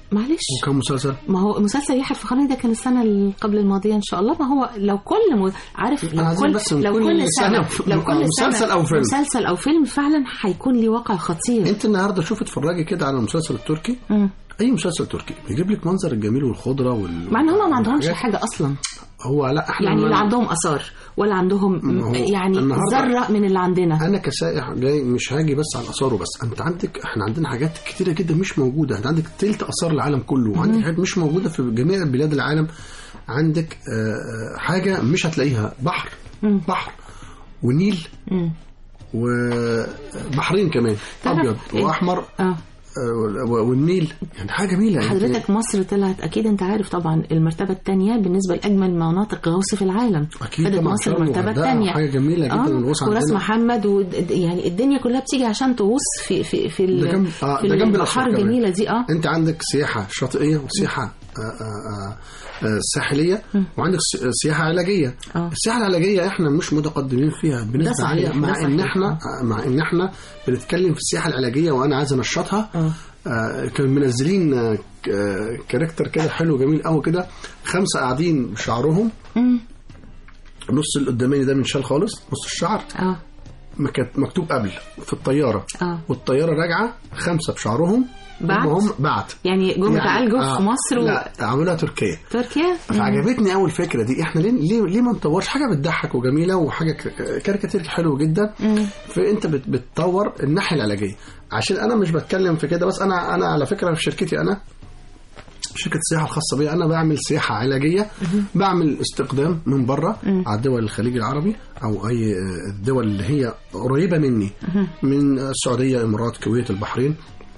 [SPEAKER 1] معلش
[SPEAKER 3] وكم مسلسل
[SPEAKER 1] ما هو مسلسل يحيى الفخراني ده كان السنه اللي قبل الماضيه ان شاء الله ما هو لو كل م... عارف
[SPEAKER 3] أنا
[SPEAKER 1] لو
[SPEAKER 3] عايزين
[SPEAKER 1] كل
[SPEAKER 3] بس من
[SPEAKER 1] لو
[SPEAKER 3] كل
[SPEAKER 1] كل سنه
[SPEAKER 3] سنة
[SPEAKER 1] لو
[SPEAKER 3] آه،
[SPEAKER 1] كل
[SPEAKER 3] مسلسل
[SPEAKER 1] سنة
[SPEAKER 3] أو فيلم.
[SPEAKER 1] مسلسل او فيلم فعلا هيكون ليه واقع خطير
[SPEAKER 3] انت النهارده شوف اتفرجي كده على المسلسل التركي
[SPEAKER 1] مم.
[SPEAKER 3] اي مسلسل تركي بيجيب لك منظر الجميل والخضره وال
[SPEAKER 1] مع ان هم ما عندهمش
[SPEAKER 3] والحاجات.
[SPEAKER 1] حاجه اصلا
[SPEAKER 3] هو لا احنا
[SPEAKER 1] يعني
[SPEAKER 3] ما-
[SPEAKER 1] لا عندهم اثار ولا عندهم
[SPEAKER 3] ما هو
[SPEAKER 1] يعني
[SPEAKER 3] النهاردة-
[SPEAKER 1] ذره من اللي عندنا
[SPEAKER 3] انا كسائح جاي مش هاجي بس على الاثار وبس انت عندك احنا عندنا حاجات كتيره جدا مش موجوده انت عندك تلت اثار العالم كله وعندك حاجات مش موجوده في جميع بلاد العالم عندك آه، آه، حاجه مش هتلاقيها بحر
[SPEAKER 1] مم.
[SPEAKER 3] بحر ونيل
[SPEAKER 1] مم.
[SPEAKER 3] وبحرين كمان
[SPEAKER 1] تعرف
[SPEAKER 3] ابيض
[SPEAKER 1] إيه؟
[SPEAKER 3] واحمر
[SPEAKER 1] اه
[SPEAKER 3] آه، و- والنيل يعني حاجه جميله يعني
[SPEAKER 1] حضرتك مصر طلعت اكيد انت عارف طبعا المرتبه الثانيه بالنسبه لاجمل مناطق غوص في العالم
[SPEAKER 3] اكيد
[SPEAKER 1] خدت
[SPEAKER 3] طبعا
[SPEAKER 1] مصر
[SPEAKER 3] شرم
[SPEAKER 1] المرتبه
[SPEAKER 3] والغردقة
[SPEAKER 1] الثانيه
[SPEAKER 3] حاجه جميله جدا الغوص
[SPEAKER 1] وراس
[SPEAKER 3] عندنا
[SPEAKER 1] محمد و... يعني الدنيا كلها بتيجي عشان تغوص في في في ال...
[SPEAKER 3] ده جنب- آه،
[SPEAKER 1] في
[SPEAKER 3] ده جنب
[SPEAKER 1] البحار
[SPEAKER 3] الأسواق كمان.
[SPEAKER 1] الجميله دي اه
[SPEAKER 3] انت عندك سياحه شاطئيه وسياحه آه، آه، آه، ساحليه وعندك س- سياحه علاجيه
[SPEAKER 1] آه.
[SPEAKER 3] السياحه العلاجيه احنا مش متقدمين فيها بنسبه
[SPEAKER 1] صحيح،
[SPEAKER 3] عاليه
[SPEAKER 1] ده
[SPEAKER 3] مع ان
[SPEAKER 1] صحيح.
[SPEAKER 3] احنا آه، مع ان احنا بنتكلم في السياحه العلاجيه وانا عايز انشطها
[SPEAKER 1] آه.
[SPEAKER 3] آه، كانوا منزلين آه، ك- آه، كاركتر كده حلو جميل قوي كده خمسه قاعدين بشعرهم
[SPEAKER 1] مم.
[SPEAKER 3] النص القداماني ده منشال خالص نص الشعر
[SPEAKER 1] اه
[SPEAKER 3] مك- مكتوب قبل في الطياره
[SPEAKER 1] اه
[SPEAKER 3] والطياره راجعه خمسه بشعرهم
[SPEAKER 1] بعت؟
[SPEAKER 3] هم هم بعت
[SPEAKER 1] يعني جم تعالجوا
[SPEAKER 3] آه،
[SPEAKER 1] في مصر
[SPEAKER 3] لا عملوها تركيا
[SPEAKER 1] وتركيا
[SPEAKER 3] فعجبتني قوي الفكره دي احنا ليه ليه, ليه ما نطورش حاجه بتضحك وجميله وحاجه ك- كاريكاتير حلو جدا
[SPEAKER 1] مم.
[SPEAKER 3] فانت بت- بتطور الناحيه العلاجيه عشان انا مش بتكلم في كده بس انا انا على فكره في شركتي انا شركة السياحة الخاصة بي أنا بعمل سياحة علاجية بعمل استقدام من بره على دول الخليج العربي أو أي آه، الدول اللي هي قريبة مني من السعودية الإمارات الكويت البحرين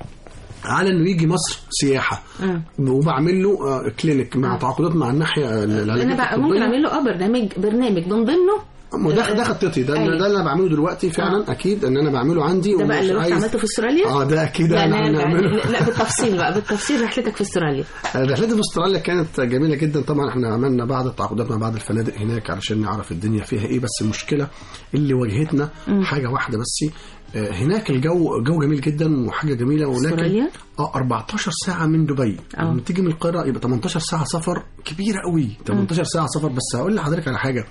[SPEAKER 3] على إنه يجي مصر سياحة
[SPEAKER 1] مم.
[SPEAKER 3] وبعمل له آه، كلينيك مع تعاقدات مع الناحية العلاجية
[SPEAKER 1] انا بقى ممكن اعمل له اه برنامج برنامج من ضمنه
[SPEAKER 3] ما ده ده خطتي ده
[SPEAKER 1] أيوة.
[SPEAKER 3] ده اللي انا بعمله دلوقتي فعلا اكيد ان انا بعمله عندي
[SPEAKER 1] ده بقى اللي
[SPEAKER 3] ومش
[SPEAKER 1] رحت
[SPEAKER 3] عايز-
[SPEAKER 1] عملته في استراليا
[SPEAKER 3] اه ده اكيد
[SPEAKER 1] لا
[SPEAKER 3] انا
[SPEAKER 1] لا, لا,
[SPEAKER 3] هنعمله
[SPEAKER 1] لا بالتفصيل بقى بالتفصيل رحلتك في استراليا
[SPEAKER 3] رحلتي في استراليا كانت جميله جدا طبعا احنا عملنا بعض التعاقدات مع بعض الفنادق هناك علشان نعرف الدنيا فيها ايه بس المشكله اللي واجهتنا حاجه واحده بس آه، هناك الجو جو جميل جدا وحاجه جميله ولكن
[SPEAKER 1] استراليا؟
[SPEAKER 3] اه 14 ساعه من دبي
[SPEAKER 1] آه.
[SPEAKER 3] لما تيجي من القاهره يبقى 18 ساعه سفر كبيره قوي 18 ساعه سفر بس هقول لحضرتك على حاجه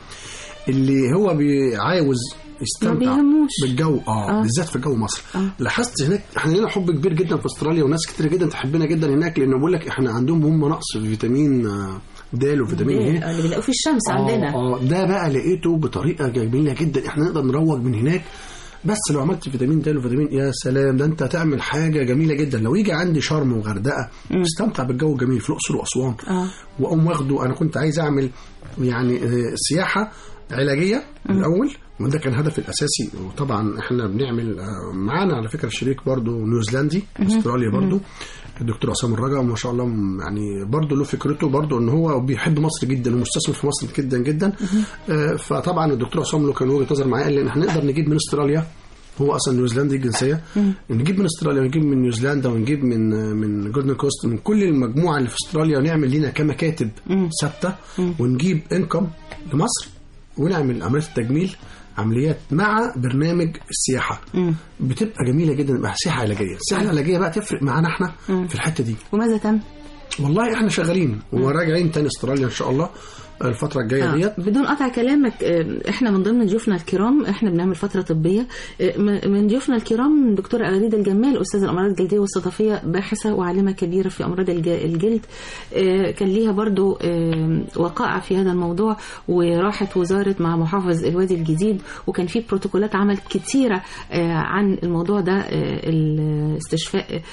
[SPEAKER 3] اللي هو بي- عاوز يستمتع
[SPEAKER 1] بيهموش.
[SPEAKER 3] بالجو اه,
[SPEAKER 1] آه.
[SPEAKER 3] بالذات في جو مصر
[SPEAKER 1] آه.
[SPEAKER 3] لاحظت هناك احنا لنا حب كبير جدا في استراليا وناس كتير جدا تحبنا جدا هناك لانه بقول لك احنا عندهم هم نقص في فيتامين آه، د وفيتامين
[SPEAKER 1] إيه،
[SPEAKER 3] ه
[SPEAKER 1] اللي بنلاقوه في الشمس عندنا
[SPEAKER 3] اه آه، ده بقى لقيته بطريقه جميله جدا احنا نقدر نروج من هناك بس لو عملت فيتامين د وفيتامين يا سلام ده انت هتعمل حاجه جميله جدا لو يجي عندي شرم وغردقه استمتع بالجو الجميل في الاقصر واسوان
[SPEAKER 1] اه
[SPEAKER 3] واقوم واخده انا كنت عايز اعمل يعني آه، سياحه علاجيه الاول وده كان هدفي الاساسي وطبعا احنا بنعمل آه، معانا على فكره شريك برضو نيوزيلندي استراليا برضو الدكتور عصام الرجا ما شاء الله م- يعني برضو له فكرته برضو ان هو بيحب مصر جدا ومستثمر في مصر جدا جدا آه، فطبعا الدكتور عصام له كان وجهه نظر معايا قال لي ان احنا نقدر نجيب من استراليا هو اصلا نيوزيلندي الجنسيه نجيب من استراليا ونجيب من نيوزيلندا ونجيب من من جولدن كوست من كل المجموعه اللي في استراليا ونعمل لنا كمكاتب ثابته ونجيب انكم لمصر ونعمل عمليات التجميل عمليات مع برنامج السياحه بتبقى جميله جدا بقى سياحه علاجيه السياحه العلاجيه بقى تفرق معانا احنا في الحته دي
[SPEAKER 1] وماذا تم؟
[SPEAKER 3] والله احنا شغالين وراجعين تاني استراليا ان شاء الله الفتره الجايه
[SPEAKER 1] آه.
[SPEAKER 3] ديت
[SPEAKER 1] بدون قطع كلامك آه، احنا من ضمن ضيوفنا الكرام احنا بنعمل فتره طبيه آه، م- من ضيوفنا الكرام دكتوره أغريد الجمال استاذ الامراض الجلديه والصدفيه باحثه وعالمه كبيره في امراض الج- الجلد آه، كان ليها برضو آه، وقائع في هذا الموضوع وراحت وزارت مع محافظ الوادي الجديد وكان في بروتوكولات عمل كتيره آه، عن الموضوع ده آه، الاستشفاء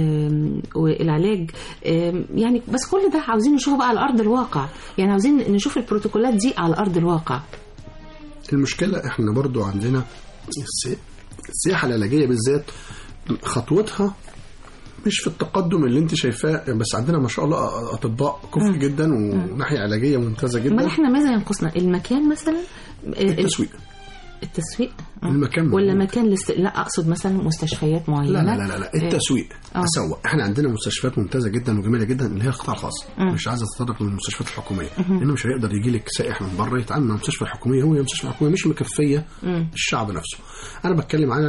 [SPEAKER 1] آه، والعلاج آه، يعني بس كل ده عاوزين نشوفه بقى على ارض الواقع يعني عاوزين نشوف البروتوكولات دي على ارض الواقع
[SPEAKER 3] المشكلة احنا برضو عندنا السي- السياحة العلاجية بالذات خطوتها مش في التقدم اللي انت شايفاه بس عندنا ما شاء الله اطباء كفء جدا وناحية علاجية ممتازة
[SPEAKER 1] امال
[SPEAKER 3] جدا
[SPEAKER 1] احنا ماذا ينقصنا المكان مثلا آه،
[SPEAKER 3] التسويق
[SPEAKER 1] التسويق آه.
[SPEAKER 3] المكان
[SPEAKER 1] ولا
[SPEAKER 3] موجود.
[SPEAKER 1] مكان لست... لا اقصد مثلا مستشفيات معينه
[SPEAKER 3] لا لا لا لا, لا.
[SPEAKER 1] آه،
[SPEAKER 3] التسويق
[SPEAKER 1] آه.
[SPEAKER 3] اسوق احنا عندنا مستشفيات ممتازه جدا وجميله جدا اللي هي القطاع الخاص مش عايز اتطرق للمستشفيات الحكوميه لانه مش هيقدر يجي لك سائح من بره يتعامل مع المستشفى الحكوميه هو المستشفى الحكوميه مش مكفيه الشعب نفسه انا بتكلم على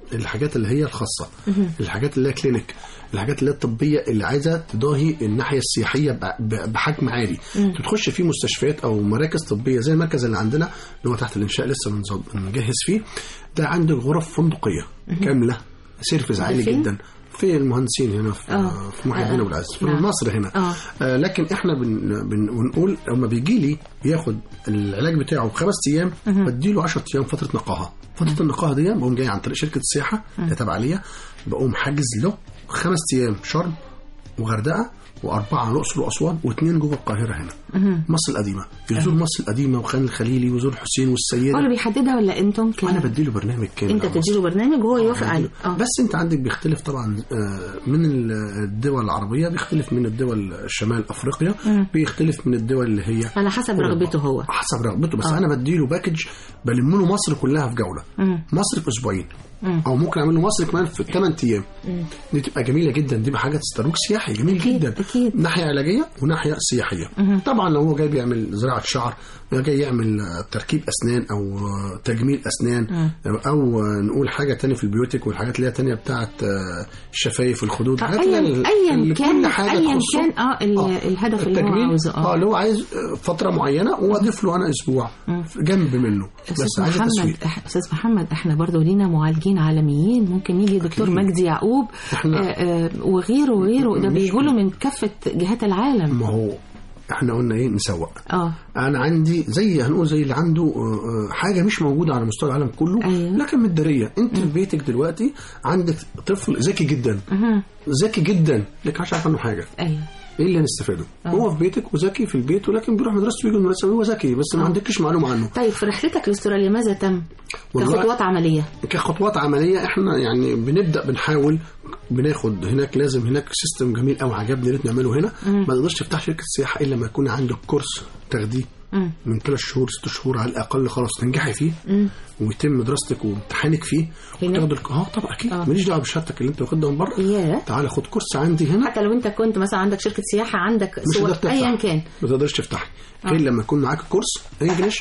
[SPEAKER 3] الحاجات اللي هي الخاصه الحاجات اللي هي كلينيك الحاجات اللي هي الطبيه اللي عايزه تضاهي الناحيه السياحيه ب- ب- بحجم عالي تخش في مستشفيات او مراكز طبيه زي المركز اللي عندنا اللي هو تحت الانشاء لسه بنظب- بنجهز فيه ده عنده غرف فندقيه كامله سيرفيس عالي
[SPEAKER 1] فين؟
[SPEAKER 3] جدا في المهندسين هنا في,
[SPEAKER 1] آه.
[SPEAKER 3] في محي
[SPEAKER 1] آه.
[SPEAKER 3] بن العز في
[SPEAKER 1] نعم.
[SPEAKER 3] مصر هنا
[SPEAKER 1] آه.
[SPEAKER 3] آه لكن احنا بن بن بنقول لما بيجي لي ياخد العلاج بتاعه بخمس ايام بديله 10 ايام فتره نقاهه فتره النقاهه دي بقوم جاي عن طريق شركه السياحه اللي تابعه ليا بقوم حاجز له خمس ايام شرم وغردقه واربعه الاقصر واسوان واثنين جوه القاهره هنا مصر القديمه يزور مصر القديمه وخان الخليلي ويزور حسين
[SPEAKER 1] هو
[SPEAKER 3] والسيده
[SPEAKER 1] اللي بيحددها ولا انتم ك...
[SPEAKER 3] انا بديله برنامج كامل
[SPEAKER 1] انت
[SPEAKER 3] عن مصر.
[SPEAKER 1] تديله برنامج وهو يوافق عليه اه
[SPEAKER 3] بس انت عندك بيختلف طبعا آه، من الدول العربيه بيختلف من الدول شمال افريقيا بيختلف من الدول اللي هي
[SPEAKER 1] على حسب رغبته هو
[SPEAKER 3] حسب رغبته بس
[SPEAKER 1] آه.
[SPEAKER 3] انا بديله باكج بلم له مصر كلها في جوله
[SPEAKER 1] مم.
[SPEAKER 3] مصر في اسبوعين
[SPEAKER 1] مم.
[SPEAKER 3] او ممكن اعمل له مصر كمان في 8 ايام دي تبقى جميله جدا دي بقى حاجه تستروك سياحي جميل
[SPEAKER 1] أكيد،
[SPEAKER 3] جدا
[SPEAKER 1] أكيد.
[SPEAKER 3] ناحيه علاجيه وناحيه سياحيه طبعا لو هو جاي بيعمل زراعه شعر جاي يعمل آه، تركيب اسنان او آه، تجميل اسنان او آه، نقول حاجه تانية في البيوتك والحاجات اللي هي تانية بتاعت آه، الشفايف والخدود الحاجات اللي هي
[SPEAKER 1] ايا
[SPEAKER 3] ال-
[SPEAKER 1] ايا
[SPEAKER 3] اللي
[SPEAKER 1] كان
[SPEAKER 3] كل حاجة
[SPEAKER 1] ايا
[SPEAKER 3] تخصه.
[SPEAKER 1] كان اه ال-
[SPEAKER 3] آه.
[SPEAKER 1] الهدف اللي هو
[SPEAKER 3] التجميل
[SPEAKER 1] عاوزه
[SPEAKER 3] اه
[SPEAKER 1] اه
[SPEAKER 3] اللي هو عايز آه، فتره معينه واضيف له انا اسبوع جنب منه بس
[SPEAKER 1] استاذ
[SPEAKER 3] عايز
[SPEAKER 1] محمد
[SPEAKER 3] تسويق
[SPEAKER 1] إح- استاذ محمد احنا برضو لينا معالجين عالميين ممكن يجي دكتور
[SPEAKER 3] أكيد.
[SPEAKER 1] مجدي يعقوب
[SPEAKER 3] إحنا-
[SPEAKER 1] آه آه وغيره وغيره ده
[SPEAKER 3] مش-
[SPEAKER 1] بيجوا له من كافه جهات العالم
[SPEAKER 3] ما هو احنا قلنا ايه نسوق
[SPEAKER 1] اه
[SPEAKER 3] انا عندي زي هنقول زي اللي عنده آه، آه، حاجه مش موجوده على مستوى العالم كله
[SPEAKER 1] أيوة.
[SPEAKER 3] لكن متداريه انت في بيتك دلوقتي عندك طفل ذكي جدا
[SPEAKER 1] مهم.
[SPEAKER 3] ذكي جدا لكن مش عارف عنه حاجه
[SPEAKER 1] ايوه
[SPEAKER 3] ايه اللي هنستفاده هو في بيتك وذكي في البيت ولكن بيروح مدرسته ويجي المدرسه وهو ذكي بس ما عندكش معلومه عنه
[SPEAKER 1] طيب في رحلتك لاستراليا ماذا تم
[SPEAKER 3] والله-
[SPEAKER 1] كخطوات عمليه
[SPEAKER 3] كخطوات عمليه احنا يعني بنبدا بنحاول بناخد هناك لازم هناك سيستم جميل قوي عجبني يا ريت نعمله هنا ما تقدرش تفتح شركه سياحه الا لما يكون عندك كورس تاخديه
[SPEAKER 1] مم.
[SPEAKER 3] من ثلاث شهور ست شهور على الاقل خلاص تنجحي فيه ويتم دراستك وامتحانك فيه
[SPEAKER 1] هنا؟
[SPEAKER 3] وتاخد الك- اه طبعا اكيد
[SPEAKER 1] آه.
[SPEAKER 3] ماليش دعوه بشهادتك اللي انت واخدها من بره
[SPEAKER 1] ياه
[SPEAKER 3] تعالى خد كورس عندي هنا
[SPEAKER 1] حتى لو انت كنت مثلا عندك شركه سياحه عندك
[SPEAKER 3] مش
[SPEAKER 1] صور
[SPEAKER 3] هتقدر تفتح
[SPEAKER 1] ايا كان
[SPEAKER 3] ما تقدرش تفتحي غير لما يكون معاك كورس انجلش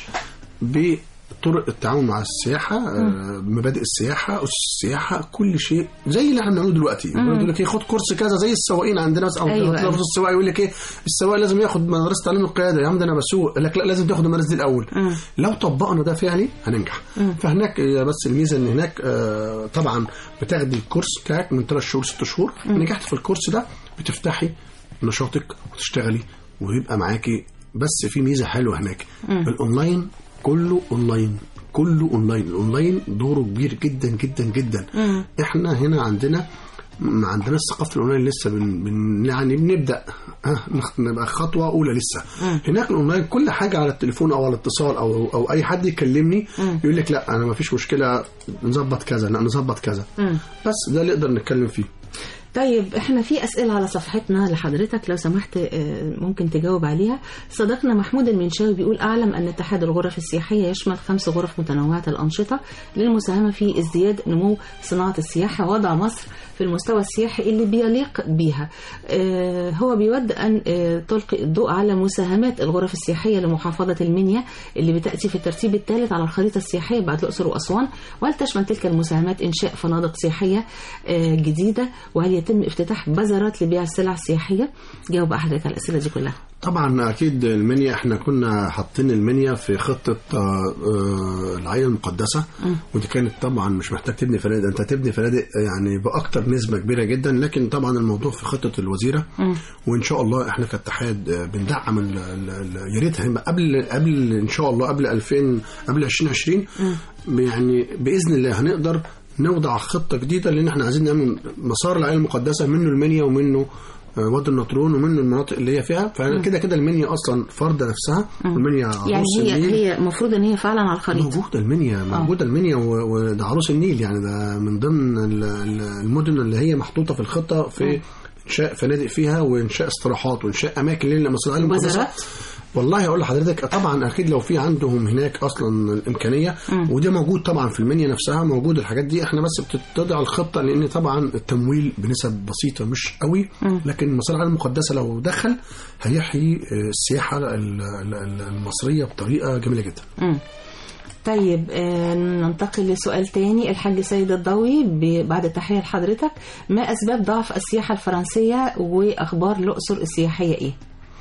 [SPEAKER 3] بطرق التعامل مع السياحه آه، مبادئ السياحه اسس السياحه كل شيء زي اللي احنا بنعمله دلوقتي يقول لك ايه خد كورس كذا زي السواقين عندنا مثلا او
[SPEAKER 1] أيوة،
[SPEAKER 3] أيوة
[SPEAKER 1] أيوة.
[SPEAKER 3] السواق يقول لك ايه السواق لازم ياخد مدرسه تعليم القياده يا عم ده انا بسوق يقول لك لا لازم تاخد المدرسه دي الاول
[SPEAKER 1] مم.
[SPEAKER 3] لو طبقنا ده فعلي هننجح فهناك آه، بس الميزه ان هناك آه، طبعا بتاخدي الكورس بتاعك من ثلاث شهور ست شهور نجحت في الكورس ده بتفتحي نشاطك وتشتغلي ويبقى معاكي بس في ميزه حلوه هناك الاونلاين كله اونلاين كله اونلاين الاونلاين دوره كبير جدا جدا جدا احنا هنا عندنا ما عندناش ثقافه الاونلاين لسه بن, بن يعني بنبدا ها نخ- نبقى خطوه اولى لسه هناك الاونلاين كل حاجه على التليفون او على الاتصال او او اي حد يكلمني يقول لك لا انا ما فيش مشكله نظبط كذا لا نظبط كذا
[SPEAKER 1] مم.
[SPEAKER 3] بس ده اللي نقدر نتكلم فيه
[SPEAKER 1] طيب احنا في اسئله على صفحتنا لحضرتك لو سمحت آه، ممكن تجاوب عليها صديقنا محمود المنشاوي بيقول اعلم ان اتحاد الغرف السياحيه يشمل خمس غرف متنوعه الانشطه للمساهمه في ازدياد نمو صناعه السياحه ووضع مصر في المستوى السياحي اللي بيليق بيها آه، هو بيود ان آه، تلقي الضوء على مساهمات الغرف السياحيه لمحافظه المنيا اللي بتاتي في الترتيب الثالث على الخريطه السياحيه بعد الاقصر واسوان وهل تشمل تلك المساهمات انشاء فنادق سياحيه آه، جديده وهل يتم افتتاح بازارات لبيع السلع السياحيه جاوب حضرتك على الاسئله دي كلها
[SPEAKER 3] طبعا اكيد المنيا احنا كنا حاطين المنيا في خطه آه، آه، العين المقدسه ودي كانت طبعا مش محتاج تبني فنادق انت تبني فنادق يعني باكتر نسبه كبيره جدا لكن طبعا الموضوع في خطه الوزيره وان شاء الله احنا كاتحاد آه، بندعم ال- ال- ال- يا ريت هيبقى قبل قبل ان شاء الله قبل 2000 قبل 2020 يعني باذن الله هنقدر نوضع خطه جديده لان احنا عايزين نعمل مسار العين المقدسه منه المنيا ومنه آه، وادي النطرون ومنه المناطق اللي هي فيها فكده كده المنيا اصلا فرضه نفسها المنيا
[SPEAKER 1] يعني
[SPEAKER 3] عروس
[SPEAKER 1] هي
[SPEAKER 3] النيل
[SPEAKER 1] هي المفروض ان هي فعلا على الخريطه
[SPEAKER 3] موجوده المنيا موجوده المنيا و- وده عروس النيل يعني ده من ضمن ال- ال- المدن اللي هي محطوطه في الخطه في انشاء فنادق فيها وانشاء استراحات وانشاء اماكن للمصريين المقدسه
[SPEAKER 1] وبازارات
[SPEAKER 3] والله اقول لحضرتك طبعا اكيد لو في عندهم هناك اصلا الامكانيه وده موجود طبعا في المنيا نفسها موجود الحاجات دي احنا بس بتتضع الخطه لان طبعا التمويل بنسب بسيطه مش قوي لكن المصالح المقدسه لو دخل هيحيي آه، السياحه ال- ال- ال- المصريه بطريقه جميله جدا
[SPEAKER 1] مم. طيب آه، ننتقل لسؤال تاني الحاج سيد الضوي ب- بعد التحية لحضرتك ما أسباب ضعف السياحة الفرنسية وأخبار الأقصر السياحية إيه؟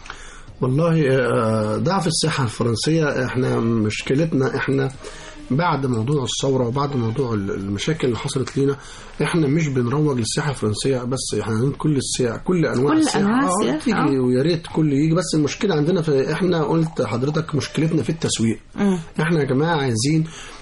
[SPEAKER 3] والله آه، ضعف السياحة الفرنسية احنا مشكلتنا احنا بعد موضوع الثورة وبعد موضوع ال- المشاكل اللي حصلت لينا احنا مش بنروج للسياحة الفرنسية بس احنا عايزين كل السياحة كل انواع
[SPEAKER 1] كل
[SPEAKER 3] السياحة
[SPEAKER 1] أنواع
[SPEAKER 3] آه،
[SPEAKER 1] السياحة،
[SPEAKER 3] تيجي
[SPEAKER 1] آه.
[SPEAKER 3] ويا ريت كل يجي بس المشكلة عندنا في احنا قلت حضرتك مشكلتنا في التسويق
[SPEAKER 1] مم.
[SPEAKER 3] احنا يا جماعة عايزين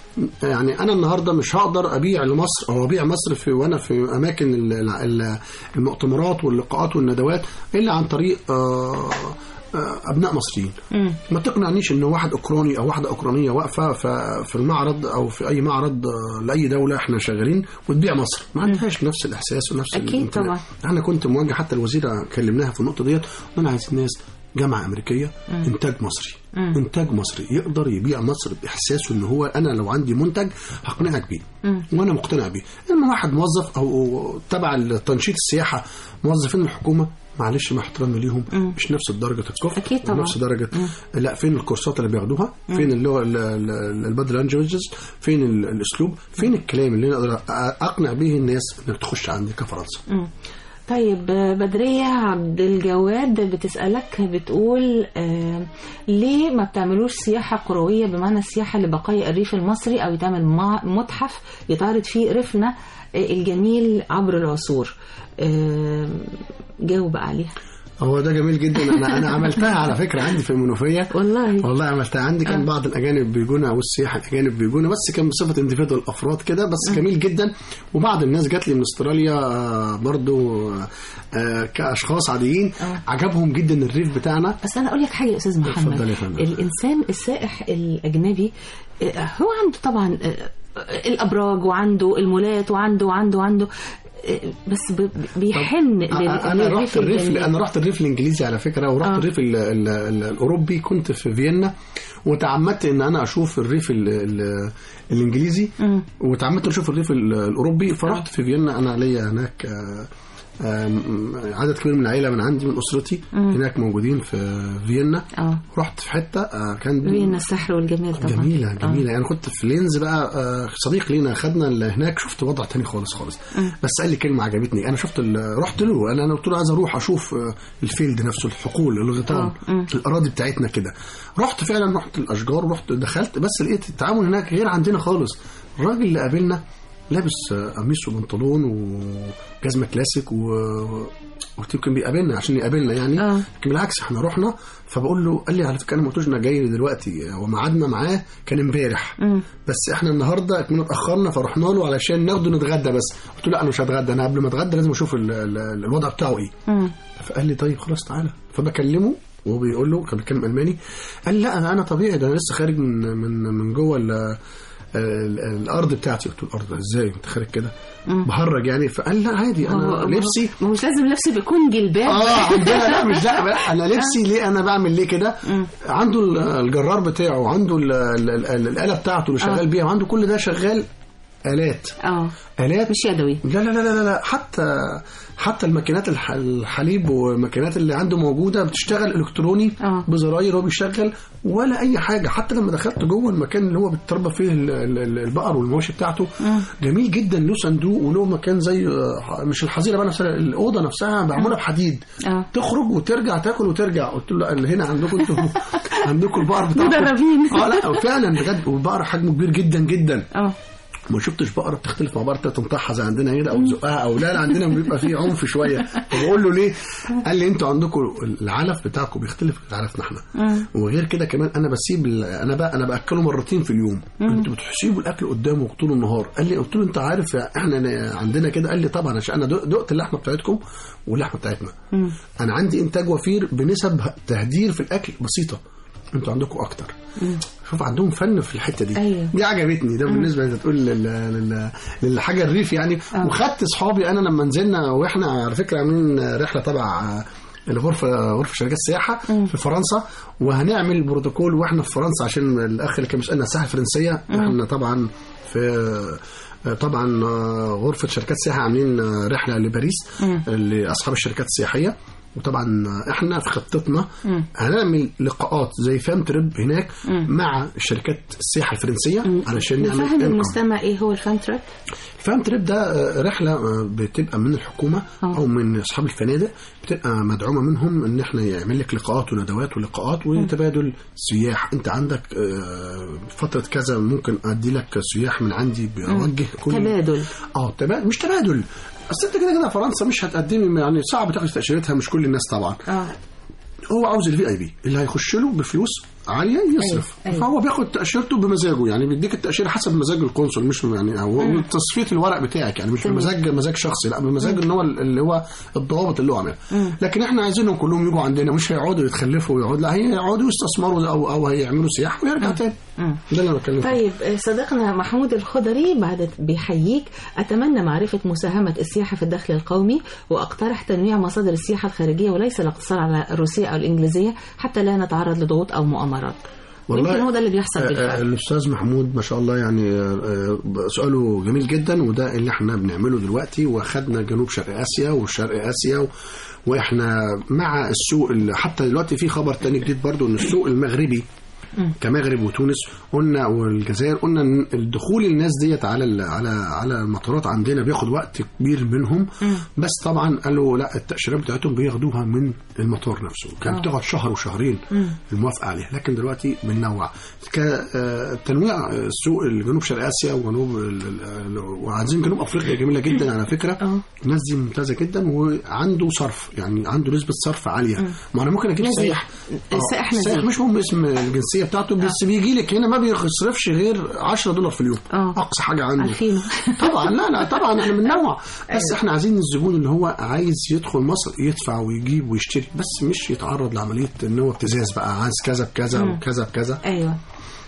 [SPEAKER 3] يعني انا النهارده مش هقدر ابيع لمصر او ابيع مصر في وانا في اماكن ال- ال- المؤتمرات واللقاءات والندوات الا عن طريق آه، آه، ابناء مصريين
[SPEAKER 1] مم.
[SPEAKER 3] ما تقنعنيش ان واحد اوكراني او واحده اوكرانيه واقفه ف- في المعرض او في اي معرض آه، لاي دوله احنا شغالين وتبيع مصر ما عندهاش نفس الاحساس ونفس
[SPEAKER 1] أكيد
[SPEAKER 3] الانتماء.
[SPEAKER 1] طبعا.
[SPEAKER 3] انا كنت موجه حتى الوزيره كلمناها في النقطه ديت وانا عايزين ناس جامعه امريكيه انتاج مصري
[SPEAKER 1] مم.
[SPEAKER 3] انتاج مصري يقدر يبيع مصر باحساسه ان هو انا لو عندي منتج هقنعك بيه
[SPEAKER 1] مم.
[SPEAKER 3] وانا مقتنع بيه اما واحد موظف او تبع تنشيط السياحه موظفين الحكومه معلش مع احترامي ليهم
[SPEAKER 1] مم.
[SPEAKER 3] مش نفس درجه الكفر
[SPEAKER 1] أكيد طبعا.
[SPEAKER 3] ونفس درجه لا فين الكورسات اللي بياخدوها فين اللي هو البادي لانجوجز فين ال- الاسلوب فين الكلام اللي انا اقدر اقنع به الناس انك تخش عندي كفرنسا
[SPEAKER 1] مم. طيب آه، بدرية عبد الجواد بتسألك بتقول آه ليه ما بتعملوش سياحة قروية بمعنى السياحة لبقايا الريف المصري أو يتعمل مع- متحف يتعرض فيه ريفنا آه، الجميل عبر العصور آه جاوب عليها
[SPEAKER 3] هو ده جميل جدا انا انا عملتها على فكره عندي في المنوفيه
[SPEAKER 1] والله
[SPEAKER 3] والله عملتها عندي كان بعض الاجانب بيجونا او السياح الاجانب بيجونا بس كان بصفه انديفيدوال افراد كده بس جميل جدا وبعض الناس جات لي من استراليا آه، برضو آه، كاشخاص عاديين
[SPEAKER 1] آه.
[SPEAKER 3] عجبهم جدا الريف بتاعنا
[SPEAKER 1] بس أنا أقول لك حاجة يا أستاذ محمد
[SPEAKER 3] اتفضل يا فندم.
[SPEAKER 1] الإنسان السائح الأجنبي آه، هو عنده طبعا آه، الأبراج وعنده المولات وعنده وعنده وعنده آه، بس ب- بيحن لل-
[SPEAKER 3] انا
[SPEAKER 1] للريف
[SPEAKER 3] رحت الريف
[SPEAKER 1] الجميل.
[SPEAKER 3] انا رحت الريف الانجليزي على فكره ورحت
[SPEAKER 1] آه.
[SPEAKER 3] الريف ال ال ال الاوروبي كنت في فيينا وتعمدت ان انا اشوف الريف ال ال الانجليزي
[SPEAKER 1] مم.
[SPEAKER 3] وتعمدت اشوف الريف ال- الاوروبي فرحت في فيينا انا ليا هناك آه، آم، عدد كبير من العيله من عندي من اسرتي هناك موجودين في فيينا
[SPEAKER 1] اه
[SPEAKER 3] رحت في حته آه، كان
[SPEAKER 1] فيينا السحر والجمال طبعا
[SPEAKER 3] جميلة
[SPEAKER 1] آه.
[SPEAKER 3] جميلة يعني كنت في لينز بقى آه، صديق لينا خدنا اللي هناك شفت وضع تاني خالص خالص بس قال لي كلمة عجبتني أنا شفت ال- رحت له أنا أنا قلت له عايز أروح أشوف آه، الفيلد نفسه الحقول الغيطان
[SPEAKER 1] آه، مم.
[SPEAKER 3] الأراضي بتاعتنا كده رحت فعلا رحت الأشجار رحت دخلت بس لقيت التعامل هناك غير عندنا خالص الراجل اللي قابلنا لابس آه، قميص وبنطلون وجزمة كلاسيك و قلت له كان بيقابلنا عشان يقابلنا يعني
[SPEAKER 1] آه.
[SPEAKER 3] لكن بالعكس احنا رحنا فبقول له قال لي على فكره انا ما قلتوش انا جاي دلوقتي وميعادنا معاه كان امبارح
[SPEAKER 1] مم.
[SPEAKER 3] بس احنا النهارده كنا اتاخرنا فرحنا له علشان ناخده نتغدى بس قلت له لا انا مش هتغدى انا قبل ما اتغدى لازم اشوف ال- ال- الوضع بتاعه ايه
[SPEAKER 1] مم.
[SPEAKER 3] فقال لي طيب خلاص تعالى فبكلمه وهو بيقول له كان بيتكلم الماني قال لي لا انا انا طبيعي ده انا لسه خارج من من من جوه ال- ال- الارض بتاعتي قلت له الارض ازاي انت خارج كده بهرج يعني فقال لا عادي
[SPEAKER 1] ما هو-
[SPEAKER 3] انا
[SPEAKER 1] ما هو-
[SPEAKER 3] لبسي
[SPEAKER 1] ما هو مش لازم لبس بيكون جلباب
[SPEAKER 3] اه عندنا لا مش لا لا، انا لبسي ليه انا بعمل ليه كده عنده ال- الجرار بتاعه وعنده ال- ال- ال- الاله بتاعته اللي شغال بيها وعنده كل ده شغال الات
[SPEAKER 1] اه
[SPEAKER 3] الات
[SPEAKER 1] مش يدوي
[SPEAKER 3] لا لا لا لا لا حتى حتى الماكينات الح- الحليب والماكينات اللي عنده موجوده بتشتغل الكتروني
[SPEAKER 1] آه.
[SPEAKER 3] بزراير هو بيشغل ولا اي حاجه حتى لما دخلت جوه المكان اللي هو بتربى فيه ال- ال- ال- البقر والمواشي بتاعته جميل جدا له صندوق وله مكان زي آه، مش الحظيره بقى نفسها الاوضه نفسها معموله بحديد
[SPEAKER 1] اه
[SPEAKER 3] تخرج وترجع تاكل وترجع قلت له لا اللي هنا عندكم انتوا عندكم البقر بتاعكم
[SPEAKER 1] مدربين.
[SPEAKER 3] اه لا فعلا بجد والبقره حجمه كبير جدا جدا
[SPEAKER 1] اه
[SPEAKER 3] ما شفتش بقره بتختلف مع بقره تنطحها زي عندنا كده او تزقها او لا لا عندنا بيبقى فيه عنف شويه فبقول له ليه؟ قال لي انتوا عندكم العلف بتاعكم بيختلف عن علفنا احنا وغير كده كمان انا بسيب ال- انا بقى انا باكله مرتين في اليوم انتوا بتسيبوا الاكل قدامه طول النهار قال لي قلت له انت عارف احنا عندنا كده قال لي طبعا عشان انا دق- دقت اللحمه بتاعتكم واللحمه بتاعتنا انا عندي انتاج وفير بنسب تهدير في الاكل بسيطه انتوا عندكم اكتر شوف عندهم فن في الحته دي
[SPEAKER 1] أيوة.
[SPEAKER 3] دي عجبتني ده بالنسبه انت تقول لل... لل... للحاجه الريف يعني
[SPEAKER 1] آه.
[SPEAKER 3] وخدت اصحابي انا لما نزلنا واحنا على فكره عاملين رحله تبع آه، الغرفه غرفه شركات السياحه في فرنسا وهنعمل بروتوكول واحنا في فرنسا عشان الاخ اللي كان بيسالنا السياحه الفرنسيه احنا طبعا في طبعا آه، غرفه شركات سياحه عاملين آه، رحله لباريس لاصحاب الشركات السياحيه وطبعا احنا في خطتنا
[SPEAKER 1] مم.
[SPEAKER 3] هنعمل لقاءات زي فام تريب هناك
[SPEAKER 1] مم.
[SPEAKER 3] مع شركات السياحه الفرنسيه علشان نعمل
[SPEAKER 1] نفهم
[SPEAKER 3] income.
[SPEAKER 1] المستمع ايه هو الفان تراك
[SPEAKER 3] فام تريب ده آه، رحله آه، بتبقى من الحكومه
[SPEAKER 1] آه.
[SPEAKER 3] او من اصحاب الفنادق بتبقى مدعومه منهم ان احنا يعمل لك لقاءات وندوات ولقاءات وتبادل سياح انت عندك آه، فتره كذا ممكن ادي لك سياح من عندي بوجه كل
[SPEAKER 1] تبادل
[SPEAKER 3] اه تبادل مش تبادل اصل انت كده كده فرنسا مش هتقدمي يعني صعب تاخد تاشيرتها مش كل الناس طبعا
[SPEAKER 1] اه
[SPEAKER 3] هو عاوز الفي اي بي اللي هيخش له بفلوس عاليه يصرف
[SPEAKER 1] أيوة.
[SPEAKER 3] فهو بياخد تاشيرته بمزاجه يعني بيديك التاشيره حسب مزاج القنصل مش يعني هو تصفيه الورق بتاعك يعني مش
[SPEAKER 1] تمام.
[SPEAKER 3] بمزاج مزاج شخصي لا بمزاج ان هو اللي هو الضوابط اللي هو عاملها لكن احنا عايزينهم كلهم يجوا عندنا مش هيقعدوا يتخلفوا ويقعدوا لا هيقعدوا يستثمروا او او هيعملوا سياحه ويرجع تاني
[SPEAKER 1] مم.
[SPEAKER 3] ده اللي انا بتكلم فيه
[SPEAKER 1] طيب آه، صديقنا محمود الخضري بعد بيحييك أتمنى معرفة مساهمة السياحة في الدخل القومي وأقترح تنويع مصادر السياحة الخارجية وليس الاقتصار على الروسية أو الإنجليزية حتى لا نتعرض لضغوط أو مؤامرات يمكن هو ده اللي بيحصل
[SPEAKER 3] آه، آه،
[SPEAKER 1] بالفعل
[SPEAKER 3] الاستاذ محمود ما شاء الله يعني آه، آه، سؤاله جميل جدا وده اللي احنا بنعمله دلوقتي واخدنا جنوب شرق اسيا وشرق اسيا و- واحنا مع السوق اللي حتى دلوقتي في خبر تاني جديد برضو ان السوق المغربي كمغرب وتونس قلنا والجزائر قلنا ان الدخول الناس ديت على ال- على على المطارات عندنا بياخد وقت كبير منهم بس طبعا قالوا لا التاشيرات بتاعتهم بياخدوها من المطار نفسه كانت بتاخد شهر وشهرين الموافقه عليها لكن دلوقتي بننوع كتنويع السوق الجنوب شرق اسيا وجنوب ال- ال- وعايزين جنوب افريقيا جميله جدا على فكره
[SPEAKER 1] اه.
[SPEAKER 3] الناس دي ممتازه جدا وعنده صرف يعني عنده نسبه صرف عاليه ما انا ممكن اجيب
[SPEAKER 1] نزيه.
[SPEAKER 3] سائح آه،
[SPEAKER 1] السائح نزيه.
[SPEAKER 3] سائح مش مهم اسم الجنسيه بتاعته بس بيجي لك هنا ما بيصرفش غير 10 دولار في اليوم
[SPEAKER 1] اه.
[SPEAKER 3] اقصى حاجه عنده
[SPEAKER 1] عارفينه
[SPEAKER 3] طبعا لا لا طبعا احنا بننوع بس احنا عايزين الزبون اللي هو عايز يدخل مصر يدفع ويجيب ويشتري بس مش يتعرض لعمليه ان هو ابتزاز بقى عايز كذا بكذا وكذا بكذا
[SPEAKER 1] ايوه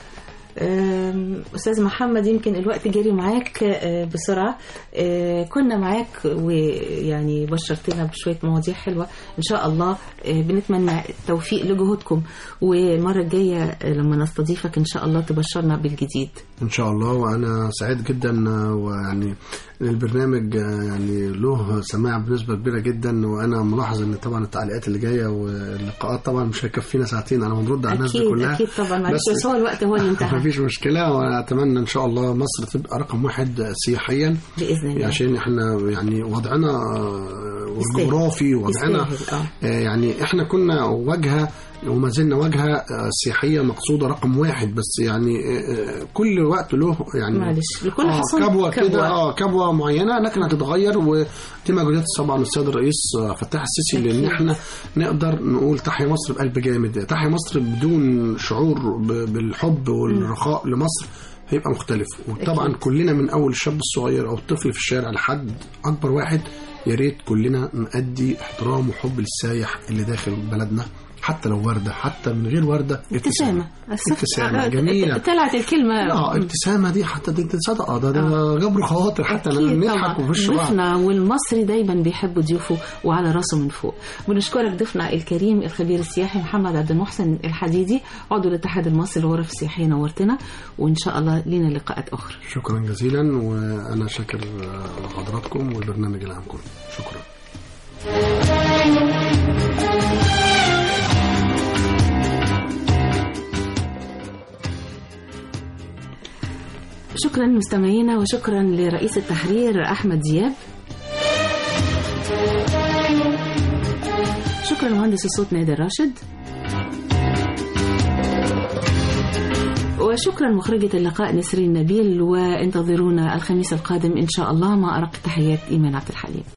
[SPEAKER 1] أم، استاذ محمد يمكن الوقت جري معاك أه، بسرعه أه، كنا معاك ويعني بشرتنا بشويه مواضيع حلوه ان شاء الله أه، بنتمنى التوفيق لجهودكم والمره الجايه أه، لما نستضيفك ان شاء الله تبشرنا بالجديد
[SPEAKER 3] ان شاء الله وانا سعيد جدا آه، ويعني البرنامج آه، يعني له سماع بنسبه كبيره جدا وانا ملاحظ ان طبعا التعليقات اللي جايه واللقاءات طبعا مش هيكفينا ساعتين انا بنرد على الناس دي
[SPEAKER 1] اكيد
[SPEAKER 3] كلها
[SPEAKER 1] اكيد طبعا معلش بس هو الوقت هو اللي انتهى
[SPEAKER 3] مفيش مشكله واتمنى ان شاء الله مصر تبقى رقم واحد سياحيا
[SPEAKER 1] باذن الله
[SPEAKER 3] عشان احنا يعني وضعنا آه،
[SPEAKER 1] يستاهل.
[SPEAKER 3] والجغرافي وضعنا
[SPEAKER 1] يستاهل، اه.
[SPEAKER 3] آه، يعني احنا كنا واجهه وما زلنا واجهه آه، سياحيه مقصوده رقم واحد بس يعني آه، آه، كل وقت له يعني
[SPEAKER 1] معلش لكل
[SPEAKER 3] آه
[SPEAKER 1] حصان
[SPEAKER 3] كبوه
[SPEAKER 1] كبوة.
[SPEAKER 3] كده اه كبوه معينه لكن هتتغير ودي مجهودات طبعا السيد الرئيس آه، فتح السيسي لان
[SPEAKER 1] أكيد.
[SPEAKER 3] احنا نقدر نقول تحيا مصر بقلب جامد تحيا مصر بدون شعور ب- بالحب والرخاء لمصر هيبقى مختلف وطبعا
[SPEAKER 1] أكيد.
[SPEAKER 3] كلنا من اول الشاب الصغير او الطفل في الشارع لحد اكبر واحد يا ريت كلنا نأدي احترام وحب للسايح اللي داخل بلدنا حتى لو ورده حتى من غير ورده
[SPEAKER 1] ابتسامه
[SPEAKER 3] ابتسامه جميله
[SPEAKER 1] طلعت الكلمه
[SPEAKER 3] اه ابتسامه دي حتى دي دي صدقه ده ده جبر خواطر حتى
[SPEAKER 1] أكيد
[SPEAKER 3] نضحك
[SPEAKER 1] طبعاً.
[SPEAKER 3] وفي وش بعض
[SPEAKER 1] ضيفنا والمصري دايما بيحب ضيوفه وعلى راسه من فوق بنشكرك ضيفنا الكريم الخبير السياحي محمد عبد المحسن الحديدي عضو الاتحاد المصري للغرف السياحيه نورتنا وان شاء الله لينا لقاءات اخرى
[SPEAKER 3] شكرا جزيلا وانا شاكر آه، حضراتكم والبرنامج العام كله شكرا
[SPEAKER 1] شكرا مستمعينا وشكرا لرئيس التحرير احمد دياب شكرا مهندس الصوت نادر راشد وشكرا مخرجة اللقاء نسرين نبيل وانتظرونا الخميس القادم إن شاء الله مع أرق تحيات إيمان عبد الحليم